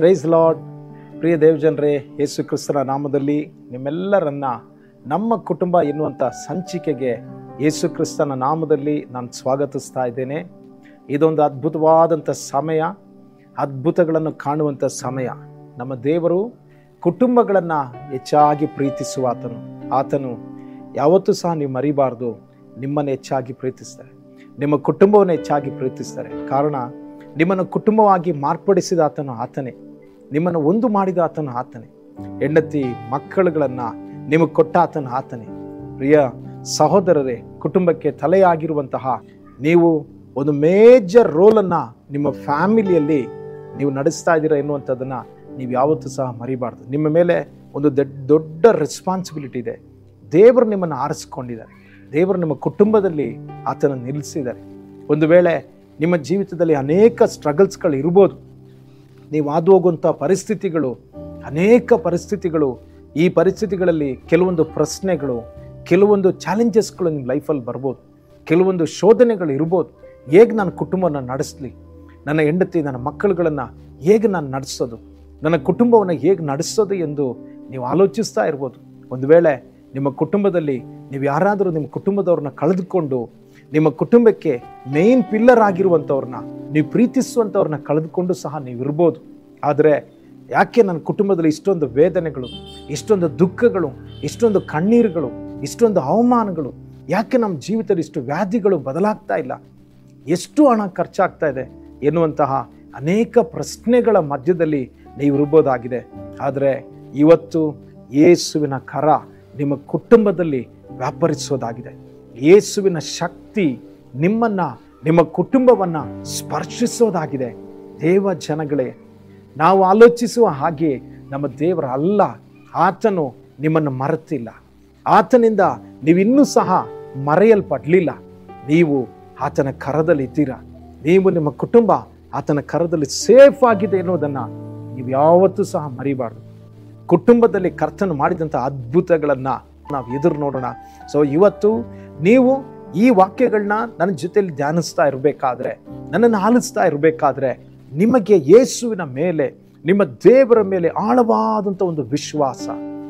price lord ಪ್ರಿಯ ದೇವಜನರೇ ಯೇಸು ಕ್ರಿಸ್ತನ ನಾಮದಲ್ಲಿ ನಿಮ್ಮೆಲ್ಲರನ್ನ ನಮ್ಮ ಕುಟುಂಬ ಎನ್ನುವಂಥ ಸಂಚಿಕೆಗೆ ಯೇಸು ಕ್ರಿಸ್ತನ ನಾಮದಲ್ಲಿ ನಾನು ಸ್ವಾಗತಿಸ್ತಾ ಇದ್ದೇನೆ ಇದೊಂದು ಅದ್ಭುತವಾದಂಥ ಸಮಯ ಅದ್ಭುತಗಳನ್ನು ಕಾಣುವಂಥ ಸಮಯ ನಮ್ಮ ದೇವರು ಕುಟುಂಬಗಳನ್ನು ಹೆಚ್ಚಾಗಿ ಪ್ರೀತಿಸುವ ಆತನು ಆತನು ಯಾವತ್ತೂ ಸಹ ನೀವು ಮರಿಬಾರ್ದು ನಿಮ್ಮನ್ನು ಹೆಚ್ಚಾಗಿ ಪ್ರೀತಿಸ್ತಾರೆ ನಿಮ್ಮ ಕುಟುಂಬವನ್ನು ಹೆಚ್ಚಾಗಿ ಪ್ರೀತಿಸ್ತಾರೆ ಕಾರಣ ನಿಮ್ಮನ್ನು ಕುಟುಂಬವಾಗಿ ಮಾರ್ಪಡಿಸಿದ ಆತನು ಆತನೇ ನಿಮ್ಮನ್ನು ಒಂದು ಮಾಡಿದ ಆತನು ಆತನೇ ಹೆಂಡತಿ ಮಕ್ಕಳುಗಳನ್ನು ನಿಮಗೆ ಕೊಟ್ಟ ಆತನು ಆತನೇ ಪ್ರಿಯ ಸಹೋದರರೇ ಕುಟುಂಬಕ್ಕೆ ತಲೆಯಾಗಿರುವಂತಹ ನೀವು ಒಂದು ಮೇಜರ್ ರೋಲನ್ನು ನಿಮ್ಮ ಫ್ಯಾಮಿಲಿಯಲ್ಲಿ ನೀವು ನಡೆಸ್ತಾ ಇದ್ದೀರಾ ಎನ್ನುವಂಥದ್ದನ್ನು ನೀವು ಯಾವತ್ತೂ ಸಹ ಮರಿಬಾರ್ದು ನಿಮ್ಮ ಮೇಲೆ ಒಂದು ದೊಡ್ಡ ದೊಡ್ಡ ರೆಸ್ಪಾನ್ಸಿಬಿಲಿಟಿ ಇದೆ ದೇವರು ನಿಮ್ಮನ್ನು ಆರಿಸ್ಕೊಂಡಿದ್ದಾರೆ ದೇವರು ನಿಮ್ಮ ಕುಟುಂಬದಲ್ಲಿ ಆತನ ನಿಲ್ಲಿಸಿದ್ದಾರೆ ಒಂದು ವೇಳೆ ನಿಮ್ಮ ಜೀವಿತದಲ್ಲಿ ಅನೇಕ ಸ್ಟ್ರಗಲ್ಸ್ಗಳು ಇರ್ಬೋದು ನೀವು ಹಾದು ಹೋಗುವಂಥ ಪರಿಸ್ಥಿತಿಗಳು ಅನೇಕ ಪರಿಸ್ಥಿತಿಗಳು ಈ ಪರಿಸ್ಥಿತಿಗಳಲ್ಲಿ ಕೆಲವೊಂದು ಪ್ರಶ್ನೆಗಳು ಕೆಲವೊಂದು ಚಾಲೆಂಜಸ್ಗಳು ನಿಮ್ಮ ಲೈಫಲ್ಲಿ ಬರ್ಬೋದು ಕೆಲವೊಂದು ಶೋಧನೆಗಳು ಇರ್ಬೋದು ಹೇಗೆ ನಾನು ಕುಟುಂಬವನ್ನು ನಡೆಸಲಿ ನನ್ನ ಹೆಂಡತಿ ನನ್ನ ಮಕ್ಕಳುಗಳನ್ನು ಹೇಗೆ ನಾನು ನಡೆಸೋದು ನನ್ನ ಕುಟುಂಬವನ್ನು ಹೇಗೆ ನಡೆಸೋದು ಎಂದು ನೀವು ಆಲೋಚಿಸ್ತಾ ಇರ್ಬೋದು ಒಂದು ವೇಳೆ ನಿಮ್ಮ ಕುಟುಂಬದಲ್ಲಿ ನೀವು ಯಾರಾದರೂ ನಿಮ್ಮ ಕುಟುಂಬದವ್ರನ್ನ ಕಳೆದುಕೊಂಡು ನಿಮ್ಮ ಕುಟುಂಬಕ್ಕೆ ಮೇನ್ ಪಿಲ್ಲರ್ ಆಗಿರುವಂಥವ್ರನ್ನ ನೀವು ಪ್ರೀತಿಸುವಂಥವ್ರನ್ನ ಕಳೆದುಕೊಂಡು ಸಹ ನೀವು ಇರ್ಬೋದು ಆದರೆ ಯಾಕೆ ನನ್ನ ಕುಟುಂಬದಲ್ಲಿ ಇಷ್ಟೊಂದು ವೇದನೆಗಳು ಇಷ್ಟೊಂದು ದುಃಖಗಳು ಇಷ್ಟೊಂದು ಕಣ್ಣೀರುಗಳು ಇಷ್ಟೊಂದು ಅವಮಾನಗಳು ಯಾಕೆ ನಮ್ಮ ಜೀವಿತದಲ್ಲಿ ಇಷ್ಟು ವ್ಯಾಧಿಗಳು ಬದಲಾಗ್ತಾ ಇಲ್ಲ ಎಷ್ಟು ಹಣ ಖರ್ಚಾಗ್ತಾ ಇದೆ ಎನ್ನುವಂತಹ ಅನೇಕ ಪ್ರಶ್ನೆಗಳ ಮಧ್ಯದಲ್ಲಿ ನೀವು ಇರ್ಬೋದಾಗಿದೆ ಆದರೆ ಇವತ್ತು ಯೇಸುವಿನ ಕರ ನಿಮ್ಮ ಕುಟುಂಬದಲ್ಲಿ ವ್ಯಾಪರಿಸೋದಾಗಿದೆ ಯೇಸುವಿನ ಶಕ್ತಿ ನಿಮ್ಮನ್ನ ನಿಮ್ಮ ಕುಟುಂಬವನ್ನ ಸ್ಪರ್ಶಿಸೋದಾಗಿದೆ ದೇವ ಜನಗಳೇ ನಾವು ಆಲೋಚಿಸುವ ಹಾಗೆ ನಮ್ಮ ದೇವರ ಅಲ್ಲ ಆತನು ನಿಮ್ಮನ್ನು ಮರೆತಿಲ್ಲ ಆತನಿಂದ ನೀವಿನ್ನೂ ಸಹ ಮರೆಯಲ್ಪಡಲಿಲ್ಲ ನೀವು ಆತನ ಕರದಲ್ಲಿ ಇದ್ದೀರಾ ನೀವು ನಿಮ್ಮ ಕುಟುಂಬ ಆತನ ಕರದಲ್ಲಿ ಸೇಫ್ ಆಗಿದೆ ಎನ್ನುವುದನ್ನು ನೀವು ಯಾವತ್ತೂ ಸಹ ಮರಿಬಾರ್ದು ಕುಟುಂಬದಲ್ಲಿ ಕರ್ತನು ಮಾಡಿದಂಥ ಅದ್ಭುತಗಳನ್ನು ನಾವು ಎದುರು ನೋಡೋಣ ಸೊ ಇವತ್ತು ನೀವು ಈ ವಾಕ್ಯಗಳನ್ನ ನನ್ನ ಜೊತೆಲಿ ಧ್ಯಾನಿಸ್ತಾ ಇರಬೇಕಾದ್ರೆ ನನ್ನನ್ನು ಆಲಿಸ್ತಾ ಇರಬೇಕಾದ್ರೆ ನಿಮಗೆ ಯೇಸುವಿನ ಮೇಲೆ ನಿಮ್ಮ ದೇವರ ಮೇಲೆ ಆಳವಾದಂಥ ಒಂದು ವಿಶ್ವಾಸ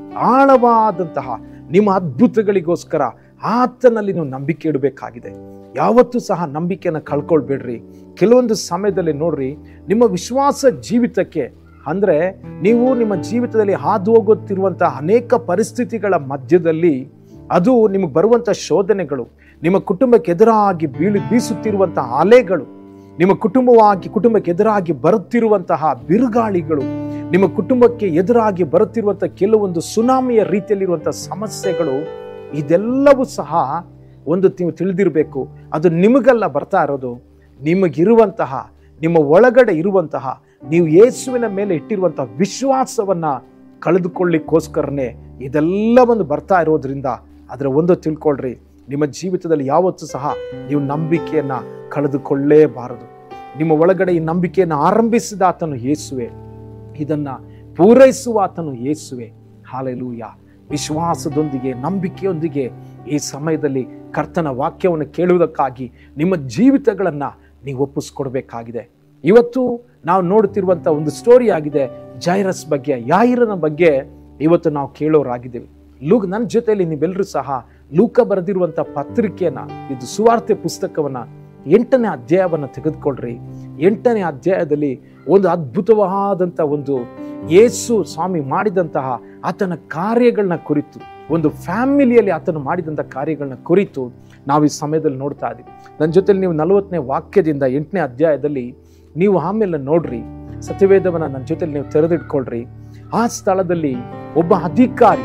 ಆಳವಾದಂತಹ ನಿಮ್ಮ ಅದ್ಭುತಗಳಿಗೋಸ್ಕರ ಆತನಲ್ಲಿ ನೀವು ನಂಬಿಕೆ ಇಡಬೇಕಾಗಿದೆ ಯಾವತ್ತೂ ಸಹ ನಂಬಿಕೆಯನ್ನು ಕಳ್ಕೊಳ್ಬೇಡ್ರಿ ಕೆಲವೊಂದು ಸಮಯದಲ್ಲಿ ನೋಡ್ರಿ ನಿಮ್ಮ ವಿಶ್ವಾಸ ಜೀವಿತಕ್ಕೆ ಅಂದರೆ ನೀವು ನಿಮ್ಮ ಜೀವಿತದಲ್ಲಿ ಹಾದು ಹೋಗುತ್ತಿರುವಂತಹ ಅನೇಕ ಪರಿಸ್ಥಿತಿಗಳ ಮಧ್ಯದಲ್ಲಿ ಅದು ನಿಮಗೆ ಬರುವಂಥ ಶೋಧನೆಗಳು ನಿಮ್ಮ ಕುಟುಂಬಕ್ಕೆ ಎದುರಾಗಿ ಬೀಳಿ ಬೀಸುತ್ತಿರುವಂತಹ ಅಲೆಗಳು ನಿಮ್ಮ ಕುಟುಂಬವಾಗಿ ಕುಟುಂಬಕ್ಕೆ ಎದುರಾಗಿ ಬರುತ್ತಿರುವಂತಹ ಬಿರುಗಾಳಿಗಳು ನಿಮ್ಮ ಕುಟುಂಬಕ್ಕೆ ಎದುರಾಗಿ ಬರುತ್ತಿರುವಂತಹ ಕೆಲವೊಂದು ಸುನಾಮಿಯ ರೀತಿಯಲ್ಲಿರುವಂತಹ ಸಮಸ್ಯೆಗಳು ಇದೆಲ್ಲವೂ ಸಹ ಒಂದು ನೀವು ತಿಳಿದಿರಬೇಕು ಅದು ನಿಮಗಲ್ಲ ಬರ್ತಾ ಇರೋದು ನಿಮಗಿರುವಂತಹ ನಿಮ್ಮ ಒಳಗಡೆ ಇರುವಂತಹ ನೀವು ಯೇಸುವಿನ ಮೇಲೆ ಇಟ್ಟಿರುವಂತಹ ವಿಶ್ವಾಸವನ್ನ ಕಳೆದುಕೊಳ್ಳಿಕ್ಕೋಸ್ಕರನೇ ಇದೆಲ್ಲವನ್ನು ಬರ್ತಾ ಇರೋದ್ರಿಂದ ಅದರ ಒಂದು ತಿಳ್ಕೊಳ್ರಿ ನಿಮ್ಮ ಜೀವಿತದಲ್ಲಿ ಯಾವತ್ತೂ ಸಹ ನೀವು ನಂಬಿಕೆಯನ್ನ ಕಳೆದುಕೊಳ್ಳೇಬಾರದು ನಿಮ್ಮ ಒಳಗಡೆ ಈ ನಂಬಿಕೆಯನ್ನು ಆರಂಭಿಸಿದ ಆತನು ಯೇಸುವೆ ಇದನ್ನ ಪೂರೈಸುವ ಆತನು ಯೇಸುವೆ ಹಾಲೆಲೂಯ ವಿಶ್ವಾಸದೊಂದಿಗೆ ನಂಬಿಕೆಯೊಂದಿಗೆ ಈ ಸಮಯದಲ್ಲಿ ಕರ್ತನ ವಾಕ್ಯವನ್ನು ಕೇಳುವುದಕ್ಕಾಗಿ ನಿಮ್ಮ ಜೀವಿತಗಳನ್ನು ನೀವು ಒಪ್ಪಿಸ್ಕೊಡ್ಬೇಕಾಗಿದೆ ಇವತ್ತು ನಾವು ನೋಡುತ್ತಿರುವಂಥ ಒಂದು ಸ್ಟೋರಿ ಆಗಿದೆ ಜೈರಸ್ ಬಗ್ಗೆ ಯಾಯಿರನ ಬಗ್ಗೆ ಇವತ್ತು ನಾವು ಕೇಳೋರಾಗಿದ್ದೇವೆ ಲೂಕ್ ನನ್ನ ಜೊತೆಯಲ್ಲಿ ನೀವೆಲ್ಲರೂ ಸಹ ಲೂಕ ಬರೆದಿರುವಂಥ ಪತ್ರಿಕೆಯನ್ನ ಇದು ಸುವಾರ್ತೆ ಪುಸ್ತಕವನ್ನ ಎಂಟನೇ ಅಧ್ಯಾಯವನ್ನು ತೆಗೆದುಕೊಳ್ರಿ ಎಂಟನೇ ಅಧ್ಯಾಯದಲ್ಲಿ ಒಂದು ಅದ್ಭುತವಾದಂಥ ಒಂದು ಯೇಸು ಸ್ವಾಮಿ ಮಾಡಿದಂತಹ ಆತನ ಕಾರ್ಯಗಳನ್ನ ಕುರಿತು ಒಂದು ಫ್ಯಾಮಿಲಿಯಲ್ಲಿ ಆತನು ಮಾಡಿದಂಥ ಕಾರ್ಯಗಳನ್ನ ಕುರಿತು ನಾವು ಈ ಸಮಯದಲ್ಲಿ ನೋಡ್ತಾ ಇದ್ದೀವಿ ನನ್ನ ಜೊತೆಲಿ ನೀವು ನಲವತ್ತನೇ ವಾಕ್ಯದಿಂದ ಎಂಟನೇ ಅಧ್ಯಾಯದಲ್ಲಿ ನೀವು ಆಮೇಲೆ ನೋಡ್ರಿ ಸತ್ಯವೇದವನ್ನ ನನ್ನ ಜೊತೆಲಿ ನೀವು ತೆರೆದಿಟ್ಕೊಳ್ರಿ ಆ ಸ್ಥಳದಲ್ಲಿ ಒಬ್ಬ ಅಧಿಕಾರಿ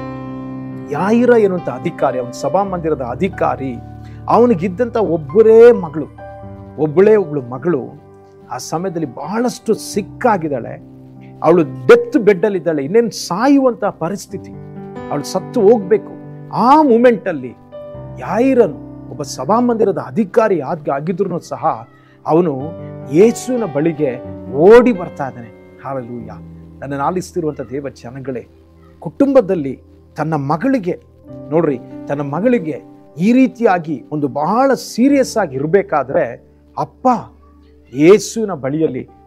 ಯಾಯಿರ ಎನ್ನುವಂಥ ಅಧಿಕಾರಿ ಅವನ ಸಭಾಮಂದಿರದ ಅಧಿಕಾರಿ ಅವನಿಗಿದ್ದಂಥ ಒಬ್ಬರೇ ಮಗಳು ಒಬ್ಬಳೇ ಒಬ್ಳು ಮಗಳು ಆ ಸಮಯದಲ್ಲಿ ಬಹಳಷ್ಟು ಸಿಕ್ಕಾಗಿದ್ದಾಳೆ ಅವಳು ಡೆತ್ ಬೆಡ್ಡಲ್ಲಿದ್ದಾಳೆ ಇನ್ನೇನು ಸಾಯುವಂಥ ಪರಿಸ್ಥಿತಿ ಅವಳು ಸತ್ತು ಹೋಗ್ಬೇಕು ಆ ಮೂಮೆಂಟಲ್ಲಿ ಯಾಯಿರನು ಒಬ್ಬ ಸಭಾಮಂದಿರದ ಅಧಿಕಾರಿ ಆದ್ಗ ಆಗಿದ್ರು ಸಹ ಅವನು ಯೇಸುವಿನ ಬಳಿಗೆ ಓಡಿ ಬರ್ತಾ ಇದ್ದಾನೆ ಹಾಲಲೂಯ ನನ್ನನ್ನು ಆಲಿಸ್ತಿರುವಂಥ ದೇವ ಜನಗಳೇ ಕುಟುಂಬದಲ್ಲಿ ತನ್ನ ಮಗಳಿಗೆ ನೋಡ್ರಿ ತನ್ನ ಮಗಳಿಗೆ ಈ ರೀತಿಯಾಗಿ ಒಂದು ಬಹಳ ಸೀರಿಯಸ್ ಆಗಿ ಇರಬೇಕಾದ್ರೆ ಅಪ್ಪ ಯೇಸುವಿನ ಬಳಿಯಲ್ಲಿ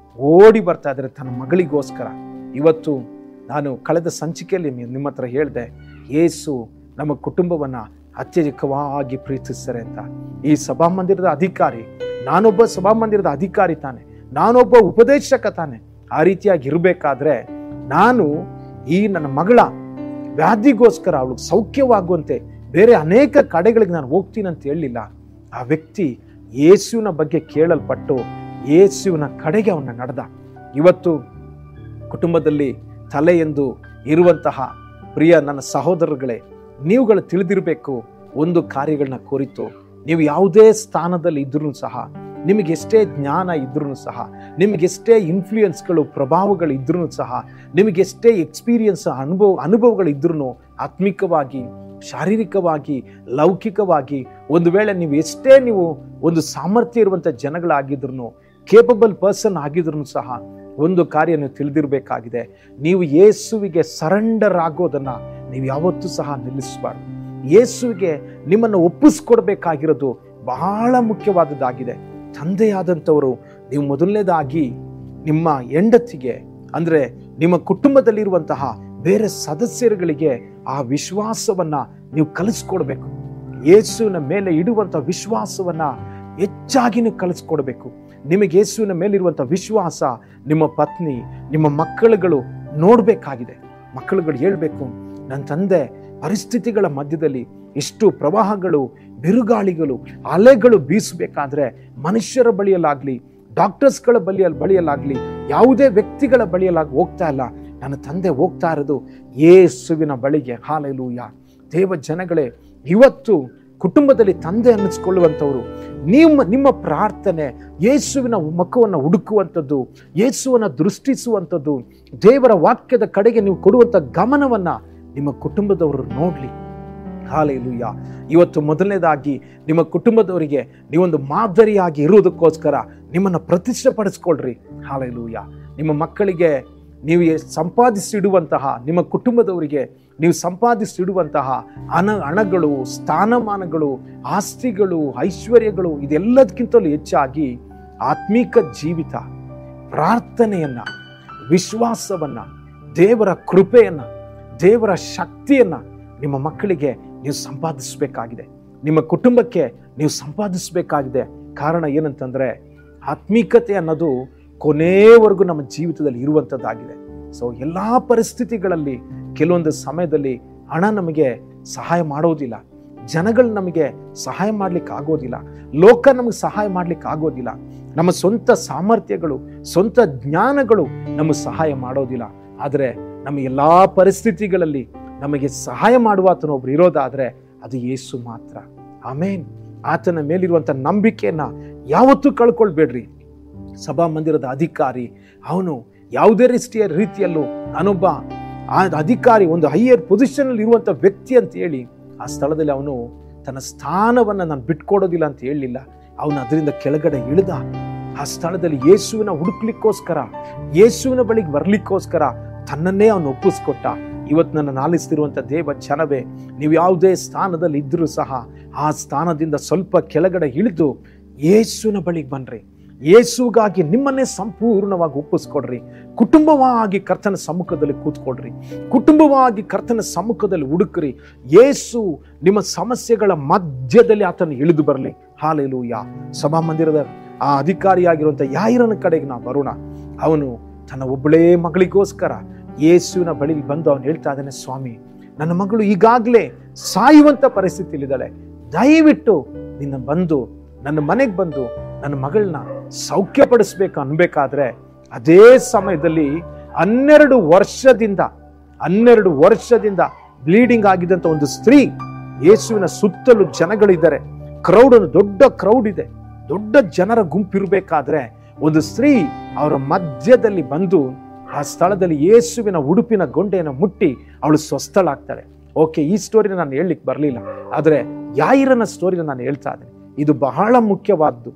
ಓಡಿ ಬರ್ತಾ ಇದ್ದಾರೆ ತನ್ನ ಮಗಳಿಗೋಸ್ಕರ ಇವತ್ತು ನಾನು ಕಳೆದ ಸಂಚಿಕೆಯಲ್ಲಿ ನಿ- ನಿಮ್ಮ ಹತ್ರ ಹೇಳಿದೆ ಯೇಸು ನಮ್ಮ ಕುಟುಂಬವನ್ನ ಅತ್ಯಧಿಕವಾಗಿ ಪ್ರೀತಿಸ್ತಾರೆ ಅಂತ ಈ ಸಭಾಮಂದಿರದ ಅಧಿಕಾರಿ ನಾನೊಬ್ಬ ಸಭಾಮಂದಿರದ ಅಧಿಕಾರಿ ತಾನೆ ನಾನೊಬ್ಬ ಉಪದೇಶಕ ತಾನೆ ಆ ರೀತಿಯಾಗಿ ಇರಬೇಕಾದ್ರೆ ನಾನು ಈ ನನ್ನ ಮಗಳ ವ್ಯಾಧಿಗೋಸ್ಕರ ಅವಳು ಸೌಖ್ಯವಾಗುವಂತೆ ಬೇರೆ ಅನೇಕ ಕಡೆಗಳಿಗೆ ನಾನು ಹೋಗ್ತೀನಿ ಅಂತ ಹೇಳಲಿಲ್ಲ ಆ ವ್ಯಕ್ತಿ ಯೇಸುವಿನ ಬಗ್ಗೆ ಕೇಳಲ್ಪಟ್ಟು ಯೇಸುವಿನ ಕಡೆಗೆ ಅವನ ನಡೆದ ಇವತ್ತು ಕುಟುಂಬದಲ್ಲಿ ತಲೆ ಎಂದು ಇರುವಂತಹ ಪ್ರಿಯ ನನ್ನ ಸಹೋದರಗಳೇ ನೀವುಗಳು ತಿಳಿದಿರಬೇಕು ಒಂದು ಕಾರ್ಯಗಳನ್ನ ಕುರಿತು ನೀವು ಯಾವುದೇ ಸ್ಥಾನದಲ್ಲಿ ಇದ್ರೂ ಸಹ ನಿಮಗೆ ಎಷ್ಟೇ ಜ್ಞಾನ ಇದ್ರೂ ಸಹ ನಿಮಗೆ ಎಷ್ಟೇ ಇನ್ಫ್ಲೂಯೆನ್ಸ್ಗಳು ಪ್ರಭಾವಗಳು ಇದ್ರೂ ಸಹ ನಿಮಗೆ ಎಷ್ಟೇ ಎಕ್ಸ್ಪೀರಿಯನ್ಸ್ ಅನುಭವ ಅನುಭವಗಳು ಇದ್ರೂ ಆತ್ಮಿಕವಾಗಿ ಶಾರೀರಿಕವಾಗಿ ಲೌಕಿಕವಾಗಿ ಒಂದು ವೇಳೆ ನೀವು ಎಷ್ಟೇ ನೀವು ಒಂದು ಸಾಮರ್ಥ್ಯ ಇರುವಂಥ ಜನಗಳಾಗಿದ್ರು ಕೇಪಬಲ್ ಪರ್ಸನ್ ಆಗಿದ್ರು ಸಹ ಒಂದು ಕಾರ್ಯ ನೀವು ತಿಳಿದಿರಬೇಕಾಗಿದೆ ನೀವು ಯೇಸುವಿಗೆ ಸರೆಂಡರ್ ಆಗೋದನ್ನ ನೀವು ಯಾವತ್ತೂ ಸಹ ನಿಲ್ಲಿಸಬಾರ್ದು ಯೇಸುವಿಗೆ ನಿಮ್ಮನ್ನು ಒಪ್ಪಿಸ್ಕೊಡ್ಬೇಕಾಗಿರೋದು ಬಹಳ ಮುಖ್ಯವಾದದ್ದಾಗಿದೆ ತಂದೆಯಾದಂಥವರು ನೀವು ಮೊದಲನೇದಾಗಿ ನಿಮ್ಮ ಹೆಂಡತಿಗೆ ಅಂದ್ರೆ ನಿಮ್ಮ ಕುಟುಂಬದಲ್ಲಿರುವಂತಹ ಬೇರೆ ಸದಸ್ಯರುಗಳಿಗೆ ಆ ವಿಶ್ವಾಸವನ್ನ ನೀವು ಕಲಿಸ್ಕೊಡ್ಬೇಕು ಯೇಸುವಿನ ಮೇಲೆ ಇಡುವಂತ ವಿಶ್ವಾಸವನ್ನ ಹೆಚ್ಚಾಗಿ ನೀವು ಕಲಿಸ್ಕೊಡ್ಬೇಕು ನಿಮಗೆ ಯೇಸುವಿನ ಮೇಲಿರುವಂತ ವಿಶ್ವಾಸ ನಿಮ್ಮ ಪತ್ನಿ ನಿಮ್ಮ ಮಕ್ಕಳುಗಳು ನೋಡ್ಬೇಕಾಗಿದೆ ಮಕ್ಕಳುಗಳು ಹೇಳ್ಬೇಕು ನನ್ನ ತಂದೆ ಪರಿಸ್ಥಿತಿಗಳ ಮಧ್ಯದಲ್ಲಿ ಎಷ್ಟು ಪ್ರವಾಹಗಳು ಬಿರುಗಾಳಿಗಳು ಅಲೆಗಳು ಬೀಸಬೇಕಾದ್ರೆ ಮನುಷ್ಯರ ಬಳಿಯಲ್ಲಾಗ್ಲಿ ಡಾಕ್ಟರ್ಸ್ಗಳ ಬಳಿಯಲ್ಲಿ ಬಳಿಯಲ್ಲಾಗ್ಲಿ ಯಾವುದೇ ವ್ಯಕ್ತಿಗಳ ಬಳಿಯಲ್ಲಾಗಿ ಹೋಗ್ತಾ ಇಲ್ಲ ನನ್ನ ತಂದೆ ಹೋಗ್ತಾ ಇರೋದು ಯೇಸುವಿನ ಬಳಿಗೆ ಹಾಲೆಲೂಯ ದೇವ ಜನಗಳೇ ಇವತ್ತು ಕುಟುಂಬದಲ್ಲಿ ತಂದೆ ಅನ್ನಿಸ್ಕೊಳ್ಳುವಂಥವ್ರು ನಿಮ್ಮ ನಿಮ್ಮ ಪ್ರಾರ್ಥನೆ ಯೇಸುವಿನ ಮುಖವನ್ನು ಹುಡುಕುವಂಥದ್ದು ಯೇಸುವನ್ನು ದೃಷ್ಟಿಸುವಂಥದ್ದು ದೇವರ ವಾಕ್ಯದ ಕಡೆಗೆ ನೀವು ಕೊಡುವಂಥ ಗಮನವನ್ನ ನಿಮ್ಮ ಕುಟುಂಬದವರು ನೋಡ್ಲಿ ಹಾಲೆಲೂಯ ಇವತ್ತು ಮೊದಲನೇದಾಗಿ ನಿಮ್ಮ ಕುಟುಂಬದವರಿಗೆ ನೀವೊಂದು ಮಾದರಿಯಾಗಿ ಇರುವುದಕ್ಕೋಸ್ಕರ ನಿಮ್ಮನ್ನು ಪ್ರತಿಷ್ಠೆಪಡಿಸ್ಕೊಳ್ರಿ ಹಾಲೆಲೂಯ ನಿಮ್ಮ ಮಕ್ಕಳಿಗೆ ನೀವು ಎ- ಸಂಪಾದಿಸಿಡುವಂತಹ ನಿಮ್ಮ ಕುಟುಂಬದವರಿಗೆ ನೀವು ಸಂಪಾದಿಸಿಡುವಂತಹ ಹಣ ಹಣಗಳು ಸ್ಥಾನಮಾನಗಳು ಆಸ್ತಿಗಳು ಐಶ್ವರ್ಯಗಳು ಇದೆಲ್ಲದಕ್ಕಿಂತಲೂ ಹೆಚ್ಚಾಗಿ ಆತ್ಮೀಕ ಜೀವಿತ ಪ್ರಾರ್ಥನೆಯನ್ನ ವಿಶ್ವಾಸವನ್ನ ದೇವರ ಕೃಪೆಯನ್ನ ದೇವರ ಶಕ್ತಿಯನ್ನ ನಿಮ್ಮ ಮಕ್ಕಳಿಗೆ ನೀವು ಸಂಪಾದಿಸಬೇಕಾಗಿದೆ ನಿಮ್ಮ ಕುಟುಂಬಕ್ಕೆ ನೀವು ಸಂಪಾದಿಸಬೇಕಾಗಿದೆ ಕಾರಣ ಏನಂತಂದ್ರೆ ಆತ್ಮೀಕತೆ ಅನ್ನೋದು ಕೊನೆಯವರೆಗೂ ನಮ್ಮ ಜೀವಿತದಲ್ಲಿ ಇರುವಂಥದ್ದಾಗಿದೆ ಸೊ ಎಲ್ಲಾ ಪರಿಸ್ಥಿತಿಗಳಲ್ಲಿ ಕೆಲವೊಂದು ಸಮಯದಲ್ಲಿ ಹಣ ನಮಗೆ ಸಹಾಯ ಮಾಡೋದಿಲ್ಲ ಜನಗಳು ನಮಗೆ ಸಹಾಯ ಮಾಡ್ಲಿಕ್ಕೆ ಆಗೋದಿಲ್ಲ ಲೋಕ ನಮಗೆ ಸಹಾಯ ಮಾಡ್ಲಿಕ್ಕೆ ಆಗೋದಿಲ್ಲ ನಮ್ಮ ಸ್ವಂತ ಸಾಮರ್ಥ್ಯಗಳು ಸ್ವಂತ ಜ್ಞಾನಗಳು ನಮಗೆ ಸಹಾಯ ಮಾಡೋದಿಲ್ಲ ಆದರೆ ನಮ್ಮ ಎಲ್ಲಾ ಪರಿಸ್ಥಿತಿಗಳಲ್ಲಿ ನಮಗೆ ಸಹಾಯ ಮಾಡುವ ಆತನ ಒಬ್ರು ಇರೋದಾದ್ರೆ ಅದು ಯೇಸು ಮಾತ್ರ ಆಮೇನ್ ಆತನ ಮೇಲಿರುವಂತ ನಂಬಿಕೆಯನ್ನ ಯಾವತ್ತೂ ಕಳ್ಕೊಳ್ಬೇಡ್ರಿ ಸಭಾ ಮಂದಿರದ ಅಧಿಕಾರಿ ಅವನು ಯಾವುದೇ ರೀತಿಯ ರೀತಿಯಲ್ಲೂ ನಾನೊಬ್ಬ ಆ ಅಧಿಕಾರಿ ಒಂದು ಹೈಯರ್ ಪೊಸಿಷನ್ ಅಲ್ಲಿ ಇರುವಂತ ವ್ಯಕ್ತಿ ಅಂತ ಹೇಳಿ ಆ ಸ್ಥಳದಲ್ಲಿ ಅವನು ತನ್ನ ಸ್ಥಾನವನ್ನ ನಾನು ಬಿಟ್ಕೊಡೋದಿಲ್ಲ ಅಂತ ಹೇಳಲಿಲ್ಲ ಅವನು ಅದರಿಂದ ಕೆಳಗಡೆ ಇಳಿದ ಆ ಸ್ಥಳದಲ್ಲಿ ಯೇಸುವಿನ ಹುಡುಕ್ಲಿಕ್ಕೋಸ್ಕರ ಯೇಸುವಿನ ಬಳಿಗೆ ಬರ್ಲಿಕ್ಕೋಸ್ಕರ ತನ್ನನ್ನೇ ಅವನು ಒಪ್ಪಿಸ್ಕೊಟ್ಟ ಇವತ್ತು ನನ್ನ ನಾಲಿಸ್ತಿರುವಂಥ ದೇವ ಜನವೇ ನೀವು ಯಾವುದೇ ಸ್ಥಾನದಲ್ಲಿ ಇದ್ರೂ ಸಹ ಆ ಸ್ಥಾನದಿಂದ ಸ್ವಲ್ಪ ಕೆಳಗಡೆ ಇಳಿದು ಯೇಸುವಿನ ಬಳಿಗೆ ಬನ್ರಿ ಯೇಸುಗಾಗಿ ನಿಮ್ಮನ್ನೇ ಸಂಪೂರ್ಣವಾಗಿ ಒಪ್ಪಿಸ್ಕೊಡ್ರಿ ಕುಟುಂಬವಾಗಿ ಕರ್ತನ ಸಮ್ಮುಖದಲ್ಲಿ ಕೂತ್ಕೊಳ್ರಿ ಕುಟುಂಬವಾಗಿ ಕರ್ತನ ಸಮ್ಮುಖದಲ್ಲಿ ಹುಡುಕ್ರಿ ಯೇಸು ನಿಮ್ಮ ಸಮಸ್ಯೆಗಳ ಮಧ್ಯದಲ್ಲಿ ಆತನ ಇಳಿದು ಬರಲಿ ಹಾಲೆಲೂಯ ಸಭಾಮಂದಿರದ ಆ ಅಧಿಕಾರಿಯಾಗಿರುವಂಥ ಯಾಯಿರನ ಕಡೆಗೆ ನಾವು ಬರೋಣ ಅವನು ತನ್ನ ಒಬ್ಬಳೇ ಮಗಳಿಗೋಸ್ಕರ ಯೇಸುವಿನ ಬಳಿಗೆ ಬಂದು ಅವನು ಹೇಳ್ತಾ ಇದ್ದಾನೆ ಸ್ವಾಮಿ ನನ್ನ ಮಗಳು ಈಗಾಗಲೇ ಸಾಯುವಂತ ಪರಿಸ್ಥಿತಿಯಲ್ಲಿದ್ದಾಳೆ ದಯವಿಟ್ಟು ನಿನ್ನ ಬಂದು ನನ್ನ ಮನೆಗೆ ಬಂದು ನನ್ನ ಮಗಳನ್ನ ಸೌಖ್ಯಪಡಿಸ್ಬೇಕು ಅನ್ಬೇಕಾದ್ರೆ ಅದೇ ಸಮಯದಲ್ಲಿ ಹನ್ನೆರಡು ವರ್ಷದಿಂದ ಹನ್ನೆರಡು ವರ್ಷದಿಂದ ಬ್ಲೀಡಿಂಗ್ ಆಗಿದ್ದಂತ ಒಂದು ಸ್ತ್ರೀ ಯೇಸುವಿನ ಸುತ್ತಲೂ ಜನಗಳಿದ್ದಾರೆ ಕ್ರೌಡ್ ಒಂದು ದೊಡ್ಡ ಕ್ರೌಡ್ ಇದೆ ದೊಡ್ಡ ಜನರ ಗುಂಪಿರ್ಬೇಕಾದ್ರೆ ಒಂದು ಸ್ತ್ರೀ ಅವರ ಮಧ್ಯದಲ್ಲಿ ಬಂದು ಆ ಸ್ಥಳದಲ್ಲಿ ಯೇಸುವಿನ ಉಡುಪಿನ ಗೊಂಡೆಯನ್ನು ಮುಟ್ಟಿ ಅವಳು ಸ್ವಸ್ಥಳಾಗ್ತಾಳೆ ಓಕೆ ಈ ಸ್ಟೋರಿನ ನಾನು ಹೇಳಲಿಕ್ಕೆ ಬರಲಿಲ್ಲ ಆದರೆ ಯಾಯಿರನ ಸ್ಟೋರಿನ ನಾನು ಹೇಳ್ತಾ ಇದ್ದೇನೆ ಇದು ಬಹಳ ಮುಖ್ಯವಾದ್ದು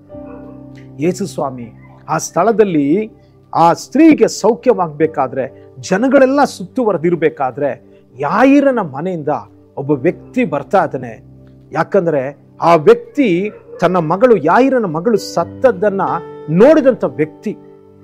ಯೇಸು ಸ್ವಾಮಿ ಆ ಸ್ಥಳದಲ್ಲಿ ಆ ಸ್ತ್ರೀಗೆ ಸೌಖ್ಯವಾಗಬೇಕಾದ್ರೆ ಜನಗಳೆಲ್ಲ ಸುತ್ತುವರೆದಿರ್ಬೇಕಾದ್ರೆ ಯಾಯಿರನ ಮನೆಯಿಂದ ಒಬ್ಬ ವ್ಯಕ್ತಿ ಬರ್ತಾ ಇದ್ದಾನೆ ಯಾಕಂದ್ರೆ ಆ ವ್ಯಕ್ತಿ ತನ್ನ ಮಗಳು ಯಾಯಿರನ ಮಗಳು ಸತ್ತದ್ದನ್ನ ನೋಡಿದಂತ ವ್ಯಕ್ತಿ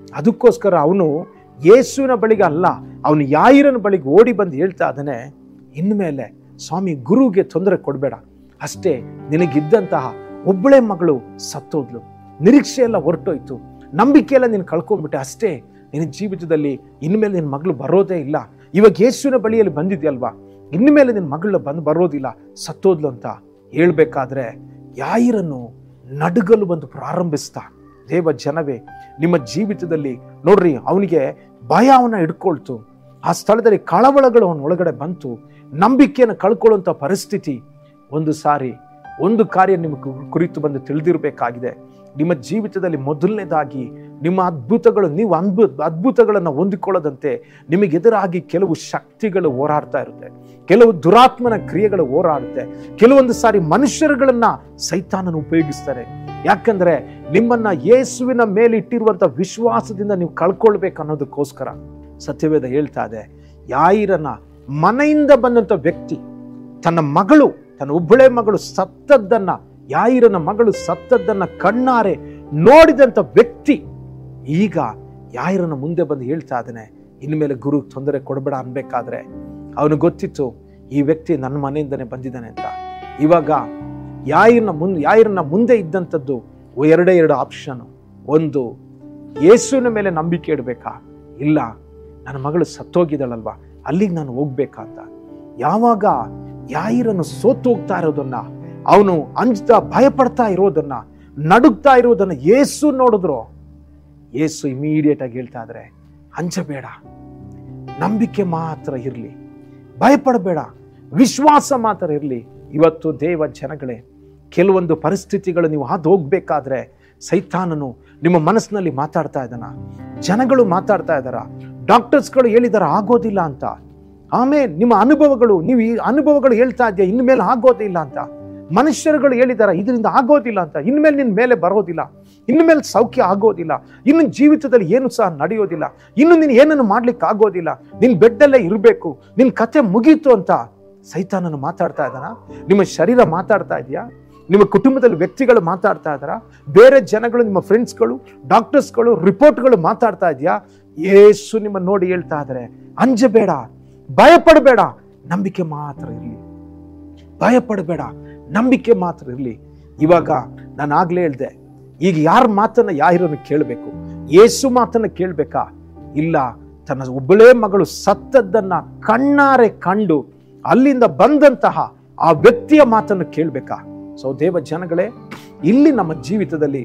ಅದಕ್ಕೋಸ್ಕರ ಅವನು ಯೇಸುವಿನ ಬಳಿಗೆ ಅಲ್ಲ ಅವನು ಯಾಯಿರನ ಬಳಿಗೆ ಓಡಿ ಬಂದು ಹೇಳ್ತಾ ಇದ್ದಾನೆ ಇನ್ಮೇಲೆ ಸ್ವಾಮಿ ಗುರುಗೆ ತೊಂದರೆ ಕೊಡಬೇಡ ಅಷ್ಟೇ ನಿನಗಿದ್ದಂತಹ ಒಬ್ಬಳೇ ಮಗಳು ಸತ್ತೋದ್ಲು ನಿರೀಕ್ಷೆ ಎಲ್ಲ ಹೊರಟೋಯ್ತು ನಂಬಿಕೆ ಎಲ್ಲ ನೀನು ಕಳ್ಕೊಂಡ್ಬಿಟ್ಟೆ ಅಷ್ಟೇ ನಿನ್ನ ಜೀವಿತದಲ್ಲಿ ಇನ್ಮೇಲೆ ನಿನ್ನ ಮಗಳು ಬರೋದೇ ಇಲ್ಲ ಇವಾಗ ಯೇಸುವಿನ ಬಳಿಯಲ್ಲಿ ಬಂದಿದ್ಯಲ್ವಾ ಇನ್ಮೇಲೆ ನಿನ್ನ ಮಗಳು ಬಂದು ಬರೋದಿಲ್ಲ ಸತ್ತೋದ್ಲು ಅಂತ ಹೇಳ್ಬೇಕಾದ್ರೆ ಯಾಯಿರನ್ನು ನಡುಗಲು ಬಂದು ಪ್ರಾರಂಭಿಸ್ತಾ ದೇವ ಜನವೇ ನಿಮ್ಮ ಜೀವಿತದಲ್ಲಿ ನೋಡ್ರಿ ಅವನಿಗೆ ಭಯ ಅವನ ಹಿಡ್ಕೊಳ್ತು ಆ ಸ್ಥಳದಲ್ಲಿ ಕಳವಳಗಳು ಅವನ ಒಳಗಡೆ ಬಂತು ನಂಬಿಕೆಯನ್ನು ಕಳ್ಕೊಳ್ಳುವಂಥ ಪರಿಸ್ಥಿತಿ ಒಂದು ಸಾರಿ ಒಂದು ಕಾರ್ಯ ನಿಮ್ಮ ಕು- ಕುರಿತು ಬಂದು ತಿಳಿದಿರಬೇಕಾಗಿದೆ ನಿಮ್ಮ ಜೀವಿತದಲ್ಲಿ ಮೊದಲನೇದಾಗಿ ನಿಮ್ಮ ಅದ್ಭುತಗಳು ನೀವು ಅದ್ಭುತ ಅದ್ಭುತಗಳನ್ನು ಹೊಂದಿಕೊಳ್ಳದಂತೆ ನಿಮಗೆ ಎದುರಾಗಿ ಕೆಲವು ಶಕ್ತಿಗಳು ಹೋರಾಡ್ತಾ ಇರುತ್ತೆ ಕೆಲವು ದುರಾತ್ಮನ ಕ್ರಿಯೆಗಳು ಹೋರಾಡುತ್ತೆ ಕೆಲವೊಂದು ಸಾರಿ ಮನುಷ್ಯರುಗಳನ್ನ ಸೈತಾನನ ಉಪಯೋಗಿಸ್ತಾರೆ ಯಾಕಂದ್ರೆ ನಿಮ್ಮನ್ನ ಯೇಸುವಿನ ಮೇಲೆ ಇಟ್ಟಿರುವಂತ ವಿಶ್ವಾಸದಿಂದ ನೀವು ಕಳ್ಕೊಳ್ಬೇಕು ಅನ್ನೋದಕ್ಕೋಸ್ಕರ ಸತ್ಯವೇದ ಹೇಳ್ತಾ ಇದೆ ಯಾಯಿರನ ಮನೆಯಿಂದ ಬಂದಂತ ವ್ಯಕ್ತಿ ತನ್ನ ಮಗಳು ತನ್ನ ಒಬ್ಬಳೇ ಮಗಳು ಸತ್ತದ್ದನ್ನ ಯಾಯಿರನ ಮಗಳು ಸತ್ತದ್ದನ್ನ ಕಣ್ಣಾರೆ ನೋಡಿದಂತ ವ್ಯಕ್ತಿ ಈಗ ಯಾಯಿರನ ಮುಂದೆ ಬಂದು ಹೇಳ್ತಾ ಇದ್ದಾನೆ ಇನ್ಮೇಲೆ ಗುರು ತೊಂದರೆ ಕೊಡಬೇಡ ಅನ್ಬೇಕಾದ್ರೆ ಅವನು ಗೊತ್ತಿತ್ತು ಈ ವ್ಯಕ್ತಿ ನನ್ನ ಮನೆಯಿಂದನೇ ಬಂದಿದ್ದಾನೆ ಅಂತ ಇವಾಗ ಯಾಯಿರನ ಮುಂದೆ ಯಾಯಿರನ ಮುಂದೆ ಇದ್ದಂಥದ್ದು ಎರಡೇ ಎರಡು ಆಪ್ಷನ್ ಒಂದು ಯೇಸುವಿನ ಮೇಲೆ ನಂಬಿಕೆ ಇಡಬೇಕಾ ಇಲ್ಲ ನನ್ನ ಮಗಳು ಸತ್ತೋಗಿದ್ದಾಳಲ್ವಾ ಅಲ್ಲಿಗೆ ನಾನು ಹೋಗ್ಬೇಕಾ ಅಂತ ಯಾವಾಗ ಯಾಯಿರನ್ನು ಸೋತು ಹೋಗ್ತಾ ಇರೋದನ್ನ ಅವನು ಅಂಜ್ತಾ ಭಯಪಡ್ತಾ ಇರೋದನ್ನ ನಡುಗ್ತಾ ಇರೋದನ್ನ ಯೇಸು ನೋಡಿದ್ರು ಯೇಸು ಇಮಿಡಿಯೇಟ್ ಆಗಿ ಹೇಳ್ತಾ ಇದ್ರೆ ಅಂಜಬೇಡ ನಂಬಿಕೆ ಮಾತ್ರ ಇರಲಿ ಭಯಪಡಬೇಡ ವಿಶ್ವಾಸ ಮಾತ್ರ ಇರಲಿ ಇವತ್ತು ದೇವ ಜನಗಳೇ ಕೆಲವೊಂದು ಪರಿಸ್ಥಿತಿಗಳು ನೀವು ಹಾದು ಹೋಗ್ಬೇಕಾದ್ರೆ ಸೈತಾನನು ನಿಮ್ಮ ಮನಸ್ಸಿನಲ್ಲಿ ಮಾತಾಡ್ತಾ ಇದ್ದಾನ ಜನಗಳು ಮಾತಾಡ್ತಾ ಇದ್ದಾರ ಡಾಕ್ಟರ್ಸ್ಗಳು ಹೇಳಿದಾರ ಆಗೋದಿಲ್ಲ ಅಂತ ಆಮೇಲೆ ನಿಮ್ಮ ಅನುಭವಗಳು ನೀವು ಈ ಅನುಭವಗಳು ಹೇಳ್ತಾ ಇದೆಯಾ ಇನ್ಮೇಲೆ ಆಗೋದಿಲ್ಲ ಅಂತ ಮನುಷ್ಯರುಗಳು ಹೇಳಿದಾರ ಇದರಿಂದ ಆಗೋದಿಲ್ಲ ಅಂತ ಇನ್ಮೇಲೆ ನಿನ್ನ ಮೇಲೆ ಬರೋದಿಲ್ಲ ಇನ್ಮೇಲೆ ಸೌಖ್ಯ ಆಗೋದಿಲ್ಲ ಇನ್ನು ಜೀವಿತದಲ್ಲಿ ಏನು ಸಹ ನಡೆಯೋದಿಲ್ಲ ಇನ್ನು ನೀನು ಏನನ್ನು ಮಾಡ್ಲಿಕ್ಕೆ ಆಗೋದಿಲ್ಲ ನಿನ್ ಬೆಡ್ಡಲ್ಲೇ ಇರಬೇಕು ನಿನ್ ಕತೆ ಮುಗೀತು ಅಂತ ಸೈತಾನನು ಮಾತಾಡ್ತಾ ಇದ್ದಾನ ನಿಮ್ಮ ಶರೀರ ಮಾತಾಡ್ತಾ ಇದೆಯಾ ನಿಮ್ಮ ಕುಟುಂಬದಲ್ಲಿ ವ್ಯಕ್ತಿಗಳು ಮಾತಾಡ್ತಾ ಇದ್ದಾರಾ ಬೇರೆ ಜನಗಳು ನಿಮ್ಮ ಫ್ರೆಂಡ್ಸ್ಗಳು ಡಾಕ್ಟರ್ಸ್ಗಳು ರಿಪೋರ್ಟ್ಗಳು ಮಾತಾಡ್ತಾ ಇದೆಯಾ ಏಸು ನಿಮ್ಮ ನೋಡಿ ಹೇಳ್ತಾ ಇದ್ದಾರೆ ಅಂಜಬೇಡ ಭಯಪಡಬೇಡ ನಂಬಿಕೆ ಮಾತ್ರ ಇರಲಿ ಭಯಪಡಬೇಡ ನಂಬಿಕೆ ಮಾತ್ರ ಇರಲಿ ಇವಾಗ ನಾನು ಆಗ್ಲೇ ಹೇಳ್ದೆ ಈಗ ಯಾರ ಮಾತನ್ನ ಯಾರನ್ನು ಕೇಳಬೇಕು ಏಸು ಮಾತನ್ನ ಕೇಳಬೇಕಾ ಇಲ್ಲ ತನ್ನ ಒಬ್ಬಳೇ ಮಗಳು ಸತ್ತದ್ದನ್ನ ಕಣ್ಣಾರೆ ಕಂಡು ಅಲ್ಲಿಂದ ಬಂದಂತಹ ಆ ವ್ಯಕ್ತಿಯ ಮಾತನ್ನು ಕೇಳಬೇಕಾ ಸೊ ದೇವ ಜನಗಳೇ ಇಲ್ಲಿ ನಮ್ಮ ಜೀವಿತದಲ್ಲಿ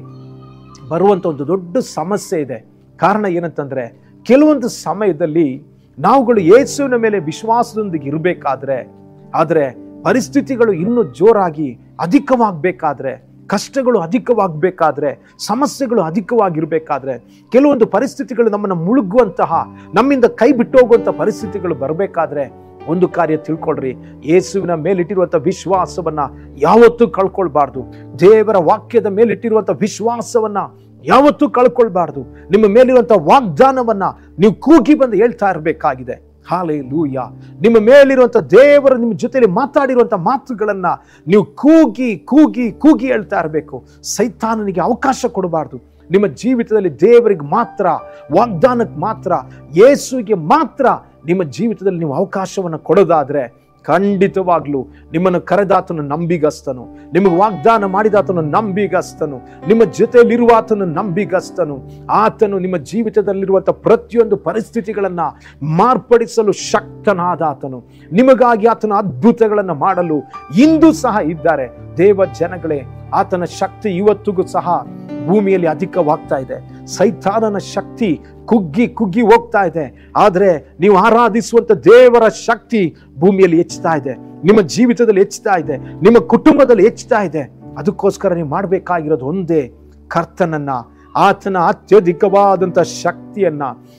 ಬರುವಂತ ಒಂದು ದೊಡ್ಡ ಸಮಸ್ಯೆ ಇದೆ ಕಾರಣ ಏನಂತಂದ್ರೆ ಕೆಲವೊಂದು ಸಮಯದಲ್ಲಿ ನಾವುಗಳು ಯೇಸುವಿನ ಮೇಲೆ ವಿಶ್ವಾಸದೊಂದಿಗೆ ಇರಬೇಕಾದ್ರೆ ಆದರೆ ಪರಿಸ್ಥಿತಿಗಳು ಇನ್ನೂ ಜೋರಾಗಿ ಅಧಿಕವಾಗಬೇಕಾದ್ರೆ ಕಷ್ಟಗಳು ಅಧಿಕವಾಗಬೇಕಾದ್ರೆ ಸಮಸ್ಯೆಗಳು ಅಧಿಕವಾಗಿರ್ಬೇಕಾದ್ರೆ ಕೆಲವೊಂದು ಪರಿಸ್ಥಿತಿಗಳು ನಮ್ಮನ್ನು ಮುಳುಗುವಂತಹ ನಮ್ಮಿಂದ ಕೈ ಬಿಟ್ಟು ಹೋಗುವಂಥ ಪರಿಸ್ಥಿತಿಗಳು ಬರಬೇಕಾದ್ರೆ ಒಂದು ಕಾರ್ಯ ತಿಳ್ಕೊಳ್ರಿ ಯೇಸುವಿನ ಮೇಲಿಟ್ಟಿರುವಂಥ ವಿಶ್ವಾಸವನ್ನ ಯಾವತ್ತೂ ಕಳ್ಕೊಳ್ಬಾರ್ದು ದೇವರ ವಾಕ್ಯದ ಮೇಲಿಟ್ಟಿರುವಂಥ ವಿಶ್ವಾಸವನ್ನ ಯಾವತ್ತೂ ಕಳ್ಕೊಳ್ಬಾರ್ದು ನಿಮ್ಮ ಮೇಲಿರುವಂಥ ವಾಗ್ದಾನವನ್ನ ನೀವು ಕೂಗಿ ಬಂದು ಹೇಳ್ತಾ ಇರಬೇಕಾಗಿದೆ ಹಾಲೆ ಲೂಯ ನಿಮ್ಮ ಮೇಲಿರುವಂಥ ದೇವರು ನಿಮ್ಮ ಜೊತೆಲಿ ಮಾತಾಡಿರುವಂಥ ಮಾತುಗಳನ್ನ ನೀವು ಕೂಗಿ ಕೂಗಿ ಕೂಗಿ ಹೇಳ್ತಾ ಇರಬೇಕು ಸೈತಾನನಿಗೆ ಅವಕಾಶ ಕೊಡಬಾರ್ದು ನಿಮ್ಮ ಜೀವಿತದಲ್ಲಿ ದೇವರಿಗೆ ಮಾತ್ರ ವಾಗ್ದಾನಕ್ಕೆ ಮಾತ್ರ ಯೇಸುವಿಗೆ ಮಾತ್ರ ನಿಮ್ಮ ಜೀವಿತದಲ್ಲಿ ನೀವು ಅವಕಾಶವನ್ನು ಕೊಡೋದಾದ್ರೆ ಖಂಡಿತವಾಗ್ಲೂ ನಿಮ್ಮನ್ನು ಕರೆದಾತನು ನಂಬಿಗಸ್ತನು ನಿಮಗೆ ವಾಗ್ದಾನ ಮಾಡಿದಾತನು ನಂಬಿಗಸ್ತನು ನಿಮ್ಮ ಜೊತೆಯಲ್ಲಿರುವ ಆತನು ನಂಬಿಗಸ್ತನು ಆತನು ನಿಮ್ಮ ಜೀವಿತದಲ್ಲಿರುವಂಥ ಪ್ರತಿಯೊಂದು ಪರಿಸ್ಥಿತಿಗಳನ್ನ ಮಾರ್ಪಡಿಸಲು ಶಕ್ತನಾದ ಆತನು ನಿಮಗಾಗಿ ಆತನ ಅದ್ಭುತಗಳನ್ನು ಮಾಡಲು ಇಂದು ಸಹ ಇದ್ದಾರೆ ದೇವ ಜನಗಳೇ ಆತನ ಶಕ್ತಿ ಇವತ್ತಿಗೂ ಸಹ ಭೂಮಿಯಲ್ಲಿ ಅಧಿಕವಾಗ್ತಾ ಇದೆ ಸೈತಾನನ ಶಕ್ತಿ ಕುಗ್ಗಿ ಕುಗ್ಗಿ ಹೋಗ್ತಾ ಇದೆ ಆದರೆ ನೀವು ಆರಾಧಿಸುವಂತ ದೇವರ ಶಕ್ತಿ ಭೂಮಿಯಲ್ಲಿ ಹೆಚ್ಚುತ್ತಾ ಇದೆ ನಿಮ್ಮ ಜೀವಿತದಲ್ಲಿ ಹೆಚ್ಚುತ್ತಾ ಇದೆ ನಿಮ್ಮ ಕುಟುಂಬದಲ್ಲಿ ಹೆಚ್ಚುತ್ತಾ ಇದೆ ಅದಕ್ಕೋಸ್ಕರ ನೀವು ಮಾಡಬೇಕಾಗಿರೋದು ಒಂದೇ ಕರ್ತನನ್ನ ಆತನ ಅತ್ಯಧಿಕವಾದಂಥ ಶಕ್ತಿಯನ್ನ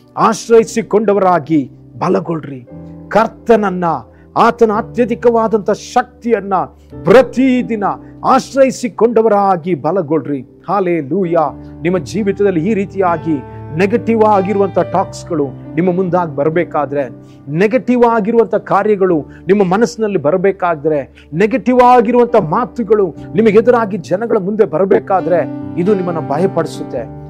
ಆಶ್ರಯಿಸಿಕೊಂಡವರಾಗಿ ಬಲಗೊಳ್ರಿ ಕರ್ತನನ್ನ ಆತನ ಅತ್ಯಧಿಕವಾದಂಥ ಶಕ್ತಿಯನ್ನ ಪ್ರತಿದಿನ ಆಶ್ರಯಿಸಿಕೊಂಡವರಾಗಿ ಬಲಗೊಳ್ರಿ ಹಾಲೆ ಲೂಯ ನಿಮ್ಮ ಜೀವಿತದಲ್ಲಿ ಈ ರೀತಿಯಾಗಿ ನೆಗೆಟಿವ್ ಆಗಿರುವಂಥ ಟಾಕ್ಸ್ಗಳು ನಿಮ್ಮ ಮುಂದಾಗಿ ಬರಬೇಕಾದ್ರೆ ನೆಗೆಟಿವ್ ಆಗಿರುವಂಥ ಕಾರ್ಯಗಳು ನಿಮ್ಮ ಮನಸ್ಸಿನಲ್ಲಿ ಬರಬೇಕಾದ್ರೆ ನೆಗೆಟಿವ್ ಆಗಿರುವಂಥ ಮಾತುಗಳು ನಿಮಗೆ ಎದುರಾಗಿ ಜನಗಳ ಮುಂದೆ ಬರಬೇಕಾದ್ರೆ ಇದು ನಿಮ್ಮನ್ನು ಭಯಪಡಿಸುತ್ತೆ